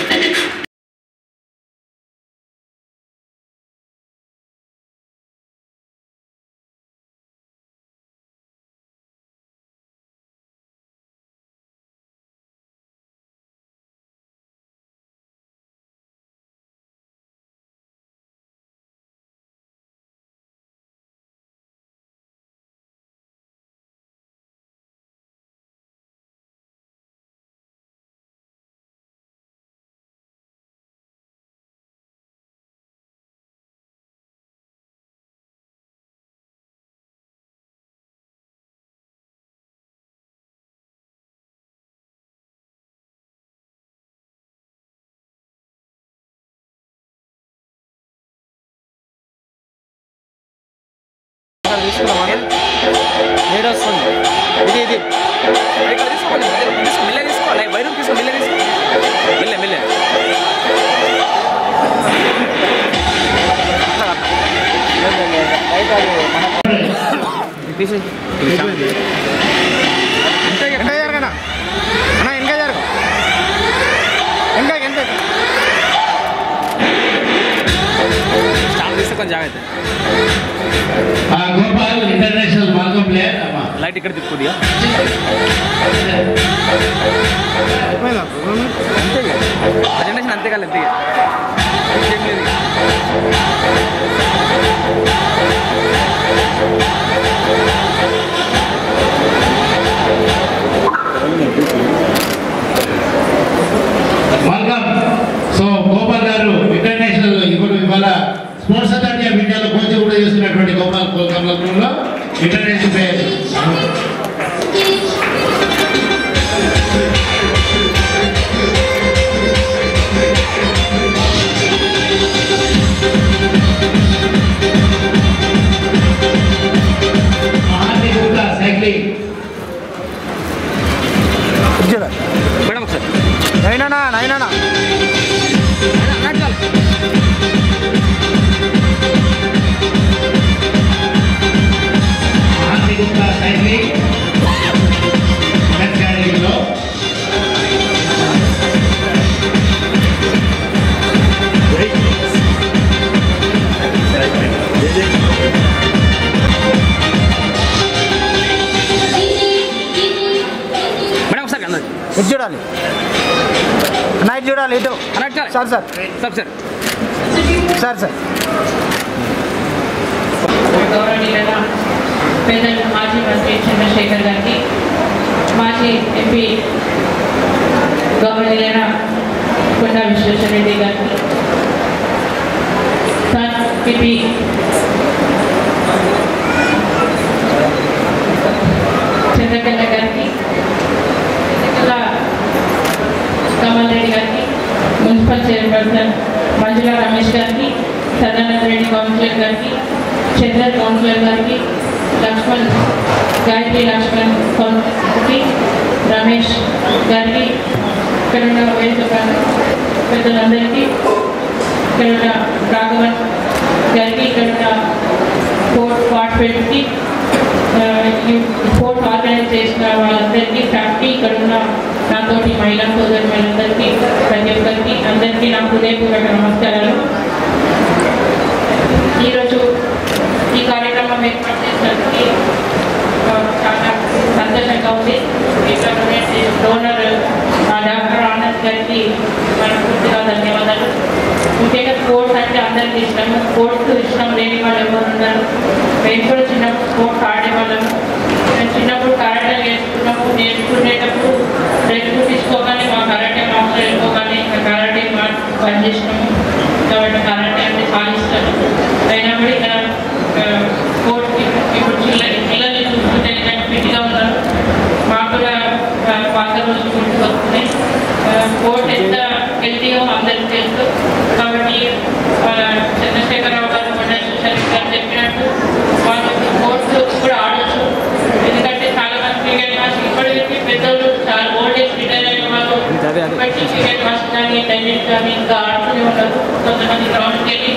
వేడి వస్తుంది ఇది ఇది ఇక్కడ తీసుకోవాలి తీసుకో మెల్లగా తీసుకోవాలి వైరం తీసుకో మెల్లగా తీసుకో మెల్లె మెల్లె తీసి ఇంకా జరగనా అన్న ఇంకా జరగ ఇంకా ఎంత స్టార్ట్ తీస్తే కొంచెం జాగ్రత్త ఆ గోపాల్ ఇంటర్నేషనల్ మల్కం ప్లేయర్ అమ్మా లైట్ ఇక్కడ తిప్పుదియా ప్రజెంటేషన్ అంతే కాదు అంతే ఇంకేం లేదు ఇక. వెల్కమ్ సో గోపాల్ గారు ఇంటర్నేషనల్ ఇప్పుడు ఇవాళ స్పోర్ట్స్ అథారిటీ ఆఫ్ ఇండియాలో కోచింగ్ కూడా చేస్తున్నటువంటి గోపాల్ కమలాపురంలో international player Mahathmi Gupta cycling madam ఒకసారి నైనా నైనా మహాత్మి గుప్తా సైక్లింగ్ నెక్స్ట్ కేటగిరీలో మేడం ఒకసారి అన్నది ఇది చూడాలి నైట్ చూడాలి ఇటు అన్నట్టు sir sir sir sir sir sir గౌరవనీయులైన పెద్దలు మాజీ మంత్రి చంద్రశేఖర్ గారికి మాజీ ఎంపీ గౌరవనీయులైన కొండా విశ్వేశ్వరరెడ్డి గారికి సార్ ఎంపీ శేఖర్ గారికి లక్ష్మణ్ గాయత్రి లక్ష్మణ్ కౌన్సిల్కి రమేష్ గారికి ఇక్కడ ఉన్న వేదిక పెద్దలందరికీ ఇక్కడ ఉన్న రాఘవన్ గారికి ఇక్కడ ఉన్న కోర్ట్ పార్టిసిపెంట్కి ఈ కోర్ట్ ఆర్గనైజ్ చేసిన వాళ్ళందరికీ ఫ్యాక్టరీ ఇక్కడ ఉన్న నాతోటి మహిళా సోదరి మహిళలందరికీ ప్రతి ఒక్కరికి అందరికీ నా హృదయపూర్వక నమస్కారాలు ఈరోజు ఈ కార్యక్రమం ఏర్పాటు చేసినందుకు ఆ, చాలా సంతోషంగా ఉంది ఇక్కడ డోనర్ మా డాక్టర్ ఆనంద్ గారికి మనస్ఫూర్తిగా ధన్యవాదాలు ముఖ్యంగా స్పోర్ట్స్ అంటే అందరికీ ఇష్టము స్పోర్ట్స్ ఇష్టం లేని వాళ్ళు ఎవరు ఉన్నారు మేము కూడా చిన్నప్పుడు స్పోర్ట్స్ ఆడేవాళ్ళము మేము చిన్నప్పుడు కరాటే నేర్చుకున్నాము నేర్చుకునేటప్పుడు రెస్ట్ తీసుకోగానే మా కరాటే మాస్టర్ వెళ్ళిపోగానే ఇంకా కరాటే బంద్ చేసినాము కాబట్టి కరాటే అంటే చాలా ఇష్టం అయినా కూడా ఇక్కడ స్పోర్ట్స్కి ఇప్పుడు పిల్లలు పిల్లల్ని చూస్తుంటే నేను ఫిట్గా ఉన్నారు మాకు కూడా ఆ, పాత రోజులు గుర్తుకు వస్తున్నాయి స్పోర్ట్ ఎంత హెల్తీగా అందరికీ తెలుసు కాబట్టి ఆ, చంద్రశేఖరరావు గారు మొన్న సుశాంత్ గారు చెప్పినట్టు వాళ్ళు స్పోర్ట్స్ కూడా ఆడొచ్చు ఎందుకంటే చాలా మంది క్రికెట్ మ్యాచ్ ఇప్పటికీ పెద్దలు చాలా ఓల్డ్ ఏజ్ రిటైర్ అయిన వాళ్ళు ఇప్పటికీ క్రికెట్ మ్యాచ్ కానీ టెన్నిస్ కానీ ఇంకా ఆడుతూనే ఉన్నారు కొంతమంది గ్రౌండ్కి వెళ్ళి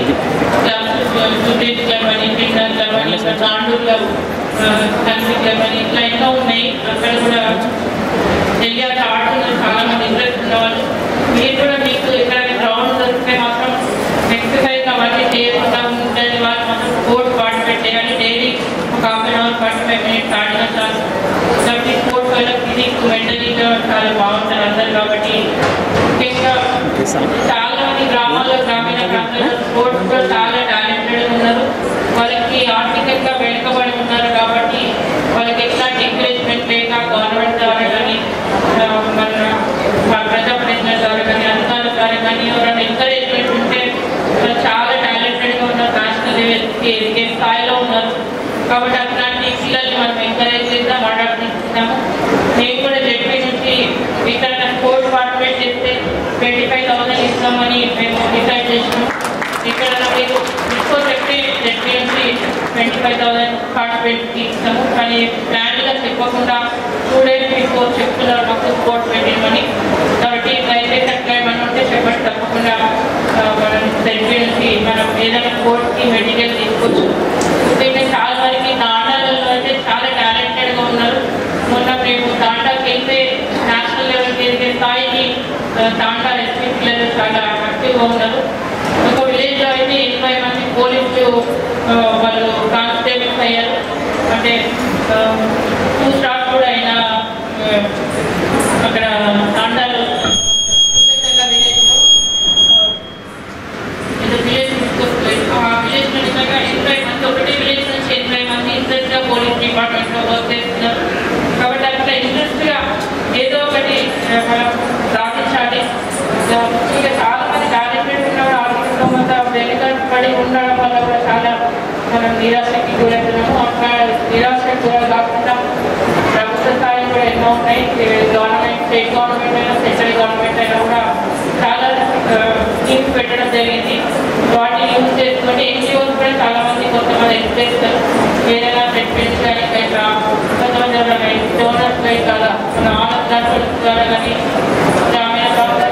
క్రికెట్ క్లబ్ అని ఫిట్నెస్ క్లబ్ అని ఇంకా తాండూరులో కంట్రీ క్లబ్ అని ఇట్లా ఎన్నో ఉన్నాయి అక్కడ కూడా తెలియాలి ఆడుతున్నారు చాలా మంది ఇంట్రెస్ట్ ఉన్న వాళ్ళు మీరు కూడా మీకు ఎక్కడైనా గ్రౌండ్ దొరికితే మాత్రం ఎక్సర్సైజ్ అవన్నీ చేయకుండా ఉంటుంది వాళ్ళు మాత్రం స్పోర్ట్స్ పార్టిసిపేట్ చేయాలి డైలీ ఒక half an hour forty five minutes ఆడినా చాలు కాబట్టి స్పోర్ట్స్ వల్ల ఫిజిక్స్ మెంటలీగా చాలా బాగుంటారు అందరు కాబట్టి ముఖ్యంగా చాలా మంది గ్రామాల్లో గ్రామీణ ప్రాంతాల్లో స్పోర్ట్స్ లో చాలా టాలెంటెడ్ ఉన్నారు వాళ్ళకి ఆర్థికంగా వెనుకబడి ఉన్నారు కాబట్టి వాళ్ళకి ఎట్లాంటి ఎంకరేజ్మెంట్ లేక గవర్నమెంట్ ద్వారా కానీ ఆ, మన మన ప్రజాప్రతినిధుల ద్వారా కానీ అధికారుల ద్వారా కానీ ఎవరైనా ఎంకరేజ్మెంట్ ఉంటే వాళ్ళు చాలా టాలెంటెడ్గా ఉన్నారు నేషనల్ లెవెల్కి ఎదిగే స్థాయిలో ఉన్నారు కాబట్టి అట్లాంటి పిల్లల్ని మనం ఎంకరేజ్ చేద్దాం ఆడాడుతున్నాము నేను కూడా జడ్పీ నుంచి ఇక్కడ స్పోర్ట్స్ పార్టిసిపేట్ చేస్తే ట్వంటీ ఫైవ్ థౌసండ్ ఇస్తామని మేము డిసైడ్ చేసినాం ఇక్కడ మీరు ఎక్కువ చెప్తే జడ్పీ నుంచి ట్వంటీ ఫైవ్ థౌసండ్ పార్టిసిపేట్కి ఇస్తాము కానీ ప్లాన్గా చెప్పకుండా టూ డేస్ బిఫోర్ చెప్తున్నారు మాకు స్పోర్ట్స్ పెట్టినమని కాబట్టి దయచేసి అట్లా ఏమన్నా ఉంటే చెప్పండి తప్పకుండా ఆ, మనం జడ్పీ నుంచి మనం ఏదైనా స్పోర్ట్స్కి మెటీరియల్ తీసుకోవచ్చు ముఖ్యంగా చాలా వరకు తాండాలలో అయితే చాలా టాలెంటెడ్గా ఉన్నారు మొన్న మేము తాండాకి వెళ్తే నేషనల్ లెవెల్కి ఎదిగే స్థాయికి ఆ, తాండా ఎస్పీ పిల్లలు చాలా యాక్టివ్గా ఉన్నారు ఒక విలేజ్లో అయితే ఎనభై మంది పోలీసులు ఆ, వాళ్ళు కానిస్టేబుల్స్ అయ్యారు అంటే టూ స్టార్స్ కూడా అయిన ఆ, అక్కడ తాండాలో విలేజ్లో ఇది విలేజ్ తీసుకొస్తుంది ఆ విలేజ్ లో నిజంగా ఎనభై మంది ఒకటే విలేజ్ నుంచి ఎనభై మంది ఇంట్రెస్ట్ గా పోలీస్ డిపార్ట్మెంట్ లో వర్క్ చేస్తున్నారు కాబట్టి అట్లా ఇంట్రెస్ట్ గా ఏదో ఒకటి ఆ, మనం సాధించాలి ఆ, ముఖ్యంగా చాలా మంది టాలెంటెడ్ ఉన్నవాడు ఆర్థికంగా కొంత వెనుకబడి ఉండడం వల్ల కూడా చాలా మనం నిరాశకి గురవుతున్నాము అట్లా నిరాశకి గుర కాకుండా ప్రభుత్వ స్థాయిలో కూడా ఎన్నో ఉన్నాయి గవర్నమెంట్ స్టేట్ గవర్నమెంట్ అయినా సెంట్రల్ గవర్నమెంట్ అయినా కూడా చాలా స్కీమ్స్ పెట్టడం జరిగింది వాటిని యూజ్ చేసుకుంటే ఎన్జిఓస్ కూడా చాలా మంది కొంతమంది ఎక్స్ప్రెస్ ఏదైనా ట్రీట్మెంట్స్ కానీ ఇట్లా కొంతమంది డోనర్స్ లైక్ అలా మన ఆనంద్ దాంట్లో ద్వారా కానీ గ్రామీణ ప్రాంతాలు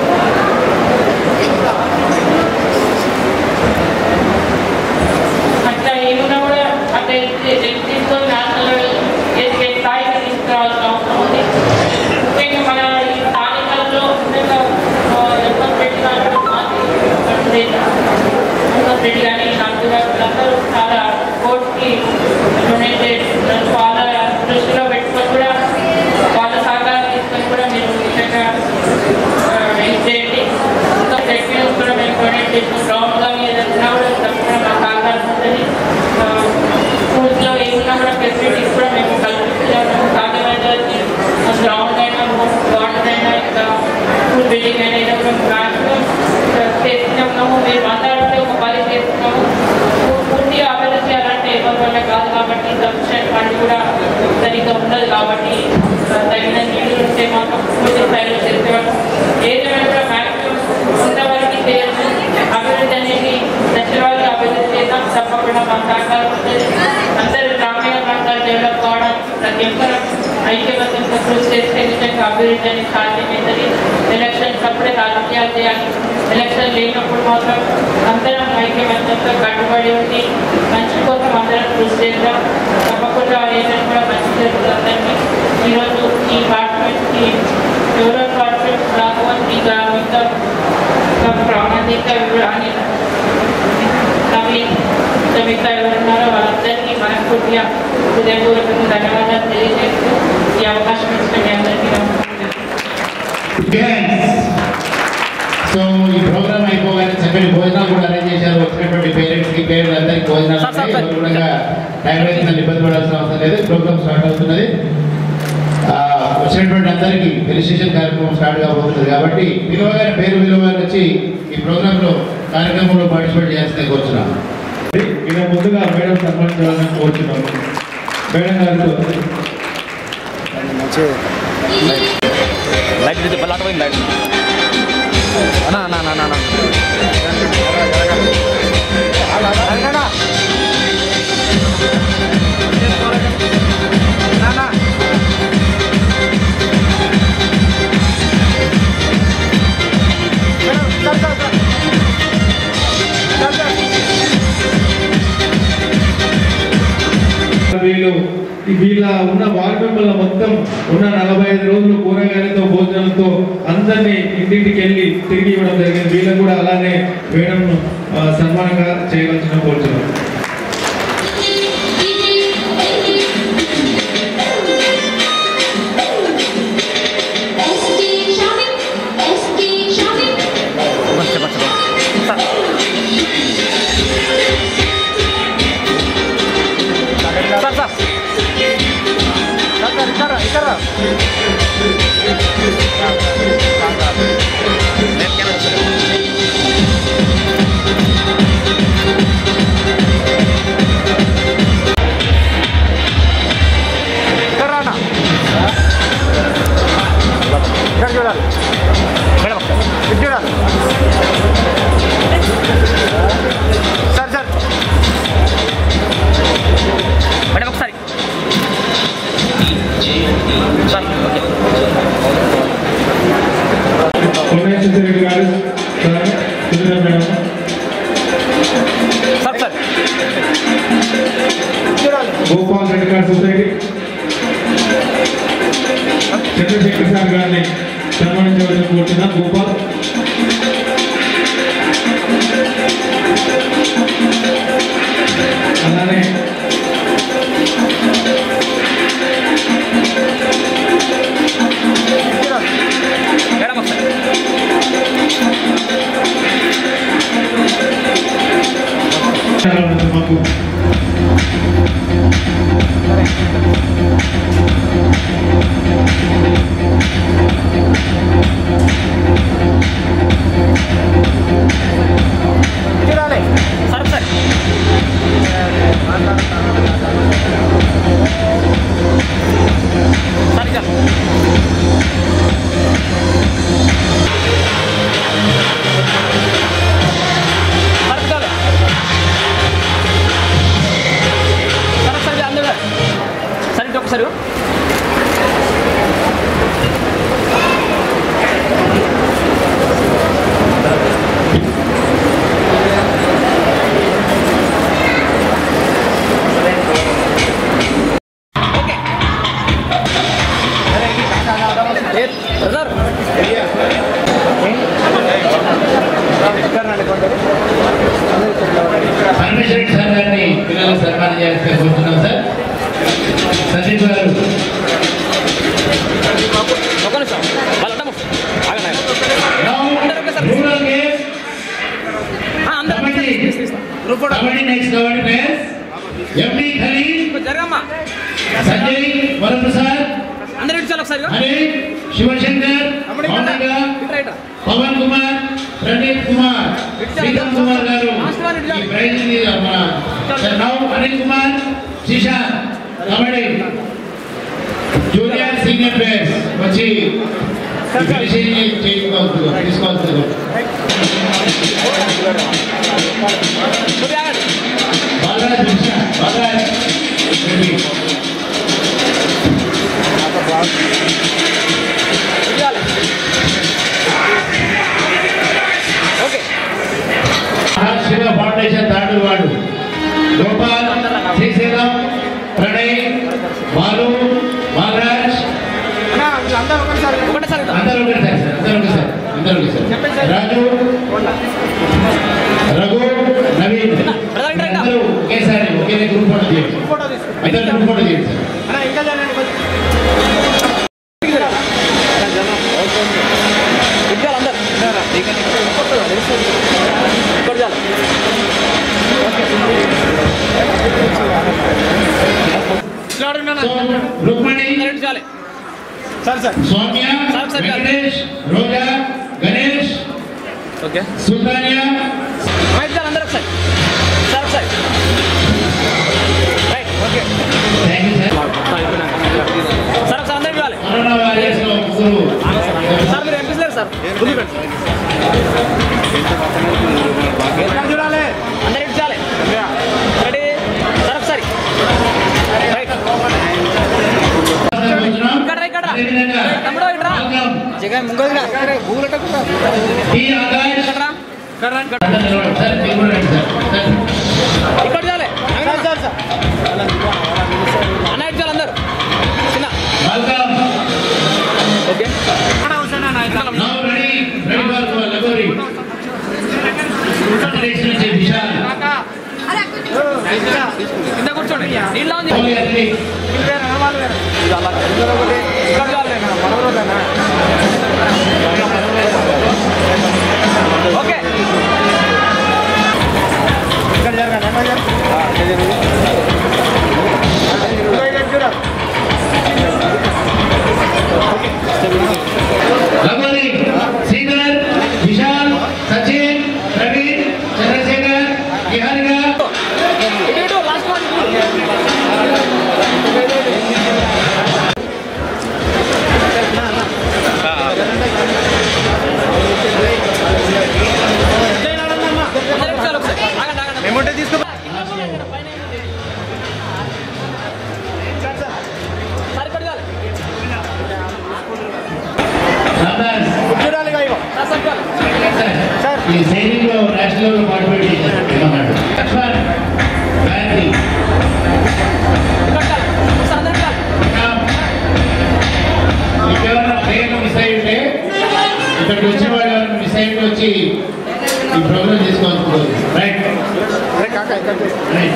అట్లా ఏమున్నా కూడా అట్లా తీసుకొని నేషనల్ లెవెల్ ఎదిగే స్థాయికి తీసుకురావాల్సిన అవసరం ఉంది ముఖ్యంగా మన ఈ స్థానికల్లో ముఖ్యంగా ఎఫ్ఎస్ రెడ్డి గారు మాజీ ఎఫ్ఎస్ రెడ్డి కానీ నాకు అందరూ చాలా స్పోర్ట్స్కి డొనేట్ చేస్తున్నారు వాళ్ళ దృష్టిలో పెట్టుకొని కూడా వాళ్ళ సహకారం తీసుకొని కూడా మీరు ముఖ్యంగా ఇది చేయండి ఇంకా టెక్నికల్ కూడా మేము డొనేట్ చేసిన గ్రౌండ్ కానీ ఏదైనా కూడా తప్పకుండా మా సహకారం ఉంటుంది స్కూల్స్లో ఏమున్నా కూడా ఫెసిలిటీస్ కూడా మేము కల్పిస్తున్నాము సాధ్యమైతే గ్రౌండ్ అయినా వాటర్ అయినా ఇంకా స్కూల్ బిల్డింగ్ అయినా ఏదో కూడా మ్యాక్సిమం చేస్తున్నాము మేము మాట్లాడితే ఒక పని చేస్తున్నాము పూర్తిగా అభివృద్ధి అలాంటి ఎవరి వల్ల కాదు కాబట్టి సఫిషియెంట్ ఫండ్ కూడా సరిగ్గా ఉండదు కాబట్టి ఆ, తగిన నీళ్ళు ఉంటే మాత్రం పూర్తి స్థాయిలో చేసేవాళ్ళం ఏదైనా కూడా మ్యాక్సిమం ఉన్న వరకు చేయొచ్చు అభివృద్ధి అనేది దశల వారికి అభివృద్ధి చేద్దాం తప్పకుండా మా సహకారం ఉంటుంది అందరూ గ్రామీణ ప్రాంతాలు డెవలప్ కావడం ప్రతి ఒక్కరు ఐక్యమత్యంతో కృషి చేస్తే నిజంగా అభివృద్ధి అనేది సాధ్యమవుతుంది ఎలక్షన్స్ అప్పుడే రాజకీయాలు చేయాలి ఎలక్షన్ లేనప్పుడు మాత్రం అందరం ఐక్యమత్యంతో కట్టుబడి ఉండి మంచి కోసం అందరం కృషి చేద్దాం తప్పకుండా ఏదైనా కూడా మంచి జరుగుతుందని ఈరోజు ఈ పార్లమెంట్కి ఎవరో పార్లమెంట్ రాఘవన్ ఇక మొత్తం ప్రామాణిక అని నవీన్ మిగతా ఎవరున్నారో వాళ్ళందరికీ మనస్ఫూర్తిగా హృదయపూర్వకంగా ధన్యవాదాలు తెలియజేస్తూ ఈ అవకాశం ఇచ్చిన మీ అందరికీ నమస్కారం సో ఈ ప్రోగ్రామ్ అయిపోగానే చక్కటి భోజనాలు కూడా అరేంజ్ చేశారు వచ్చినటువంటి పేరెంట్స్ కి పేరెంట్స్ అందరికి భోజనాలు ఉన్నాయి. ఎవరు కూడా టైం అయితే ఇబ్బంది పడాల్సిన అవసరం లేదు ప్రోగ్రామ్ స్టార్ట్ అవుతున్నది ఆ, వచ్చినటువంటి అందరికీ రిజిస్ట్రేషన్ కార్యక్రమం స్టార్ట్ కాబోతున్నది కాబట్టి పిలువగానే పేరు పిలువగానే వచ్చి ఈ ప్రోగ్రామ్ లో కార్యక్రమంలో పార్టిసిపేట్ చేయాల్సిందే కోరుచున్నాను ఇక ముందుగా మేడం సన్మానించాలని కోరుతున్నాము మేడం గారితో లైట్ ఇది బలాట పోయింది లైట్ అన్నా అన్నా అన్నా అన్నా వీళ్ళు వీళ్ళ ఉన్న వార్డు మెంబర్ల మొత్తం ఉన్న నలభై ఐదు రోజులు కూరగాయలతో భోజనాలతో అందరినీ ఇంటింటికి వెళ్ళి తిరిగి ఇవ్వడం జరిగింది వీళ్ళకు కూడా అలానే మేడంను ఆ, సన్మానంగా చేయవలసిన కోరుతున్నాం సార్ సార్ ఇక్కడ చూడాలి మేడం ఇది చూడాలి సార్ సార్ మేడం ఒకసారి sir okay Someshwara Reddy garu sir Sudheera madam sir sir Gopal Reddy గారి సొసైటీ చంద్రశేఖర్ సార్ గారిని సన్మానించవలసిన కోరుతున్నాం గోపాల్ అలానే మేడం ఒకసారి మాకు చూడాలి సార్ సార్ సార్ ఇక సార్ చూడాలి సార్ ఒకసారి అందరూ సార్ ఇటు ఒకసారి బ్రదర్ పరమేశ్వర రెడ్డి సార్ గారిని పిల్లలకు సన్మానం చేయాల్సిందే కోరుతున్నాం సార్ సందీప్ గారు ఒక్క నిమిషం వాళ్ళ అడ్డము ఆగండి rural games kabaddi kabaddi next kabaddi players MD Khalil జరగమ్మా సంజయ్ వరప్రసాద్ అందరూ ఇటు చాలు ఒకసారి హరి శివశంకర్ మౌనిక పవన్ కుమార్ ప్రణీత్ కుమార్ శ్రీకాంత్ కుమార్ గారు ఈ ప్రైజ్ ని మన సార్ నౌ అనిల్ కుమార్ శిషా కబడ్డీ జూనియర్ సీనియర్ ప్లేయర్స్ వచ్చి ఈ ఫినిషింగ్ ని చేసుకోవాల్సిందిగా తీసుకోవాల్సిందిగా బాలరాజ్ బాలరాజ్ కృష్ణ బాలరాజ్ రెడ్డి శివ ఫౌండేషన్ తాడు వాడు గోపాల్ శ్రీశైలం ప్రణయ్ బాలు బాలరాజ్ అందరూ ఒకసారి సార్ అందరూ ఒకసారి అందరూ ఒకసారి రాజు రఘు నవీన్ అందరూ ఒకేసారి ఒకే గ్రూప్ ఫోటో తీయండి అందరూ గ్రూప్ ఫోటో తీయండి sir so Rukmani Soumya Venkatesh Roja Ganesh okay Sultania అందరూ ఒకసారి సార్ ఒకసారి right okay thank you sir sir ఒకసారి అందరికి ఇవ్వాలి కరోనా వైరస్ లో ముగ్గురు సార్ మీరు ఎంపీసీలేరు సార్ ముందు పెట్టండి చూడాలి అందరు ఇచ్చాలి రెడీ సార్ ఒకసారి రైట్ ఇక్కడ రా, ఇక్కడ రా. రేయ్, తమ్ముడు ఇక్కడ రా. జగన్ ముంగోదిగా గూగుల్ టీ ఆకాష్ ఇక్కడ రా. ఇక్కడ రా, ఇక్కడ రా. అందరూ నిలబడండి సార్ మీరు కూడా రండి సార్ సార్ ఇక్కడ చాలే సార్ సార్ అన్న ఇచ్చాలి అందరు చిన్న welcome okay now ready ready for Lagori countries నుంచి విశాల్ కింద కూర్చోండి నీళ్ళ ఉంది ఓన్లీ అట్లీ ఇక్కడ చాలే ఓకే లగోరి శ్రీధర్ విశాల్ సచిన్ ప్రవీణ్ చంద్రశేఖర్ విహారిగా ఇటు ఇటు లాస్ట్ వన్ అందరూ ఒకసారి ఒకసారి ఆగండి ఆగండి మేముంటే తీసుకో సార్ ఇక్కడ చాలు రామదాస్ సార్ సార్ చాలు ఈ సైనింగ్ లో నేషనల్ లో పార్టిసిపేట్ చేశారు ఏమన్నాడు లక్ష్మణ్ గాయత్రి ఇక్కడ చాలు ఒకసారి అందరూ చాలు ఇంకెవరన్నా ట్రైన్ మిస్ అయి ఉంటే ఇక్కడికి వచ్చిన వాళ్ళు ఎవరైనా మిస్ అయి ఉంటే వచ్చి ఈ ప్రోగ్రామ్ చేసుకోవాలి రైట్ రైట్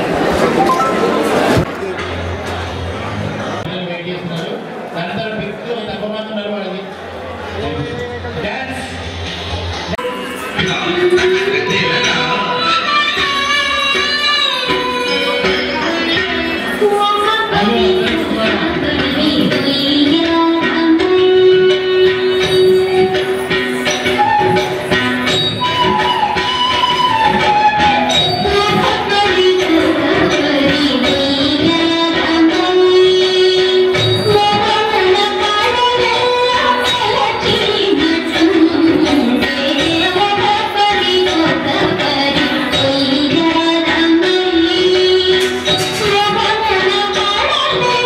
వెయిట్ చేస్తున్నారు తనంతరం వ్యక్తులు తక్కువ మంది ఉన్నారు వాళ్ళకి డాన్స్ Thank you.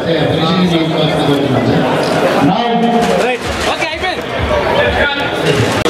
ఫినిషింగ్ చేసుకోవాల్సింది కోరుతున్నాం సార్. Now, ఓకే అయిపోయింది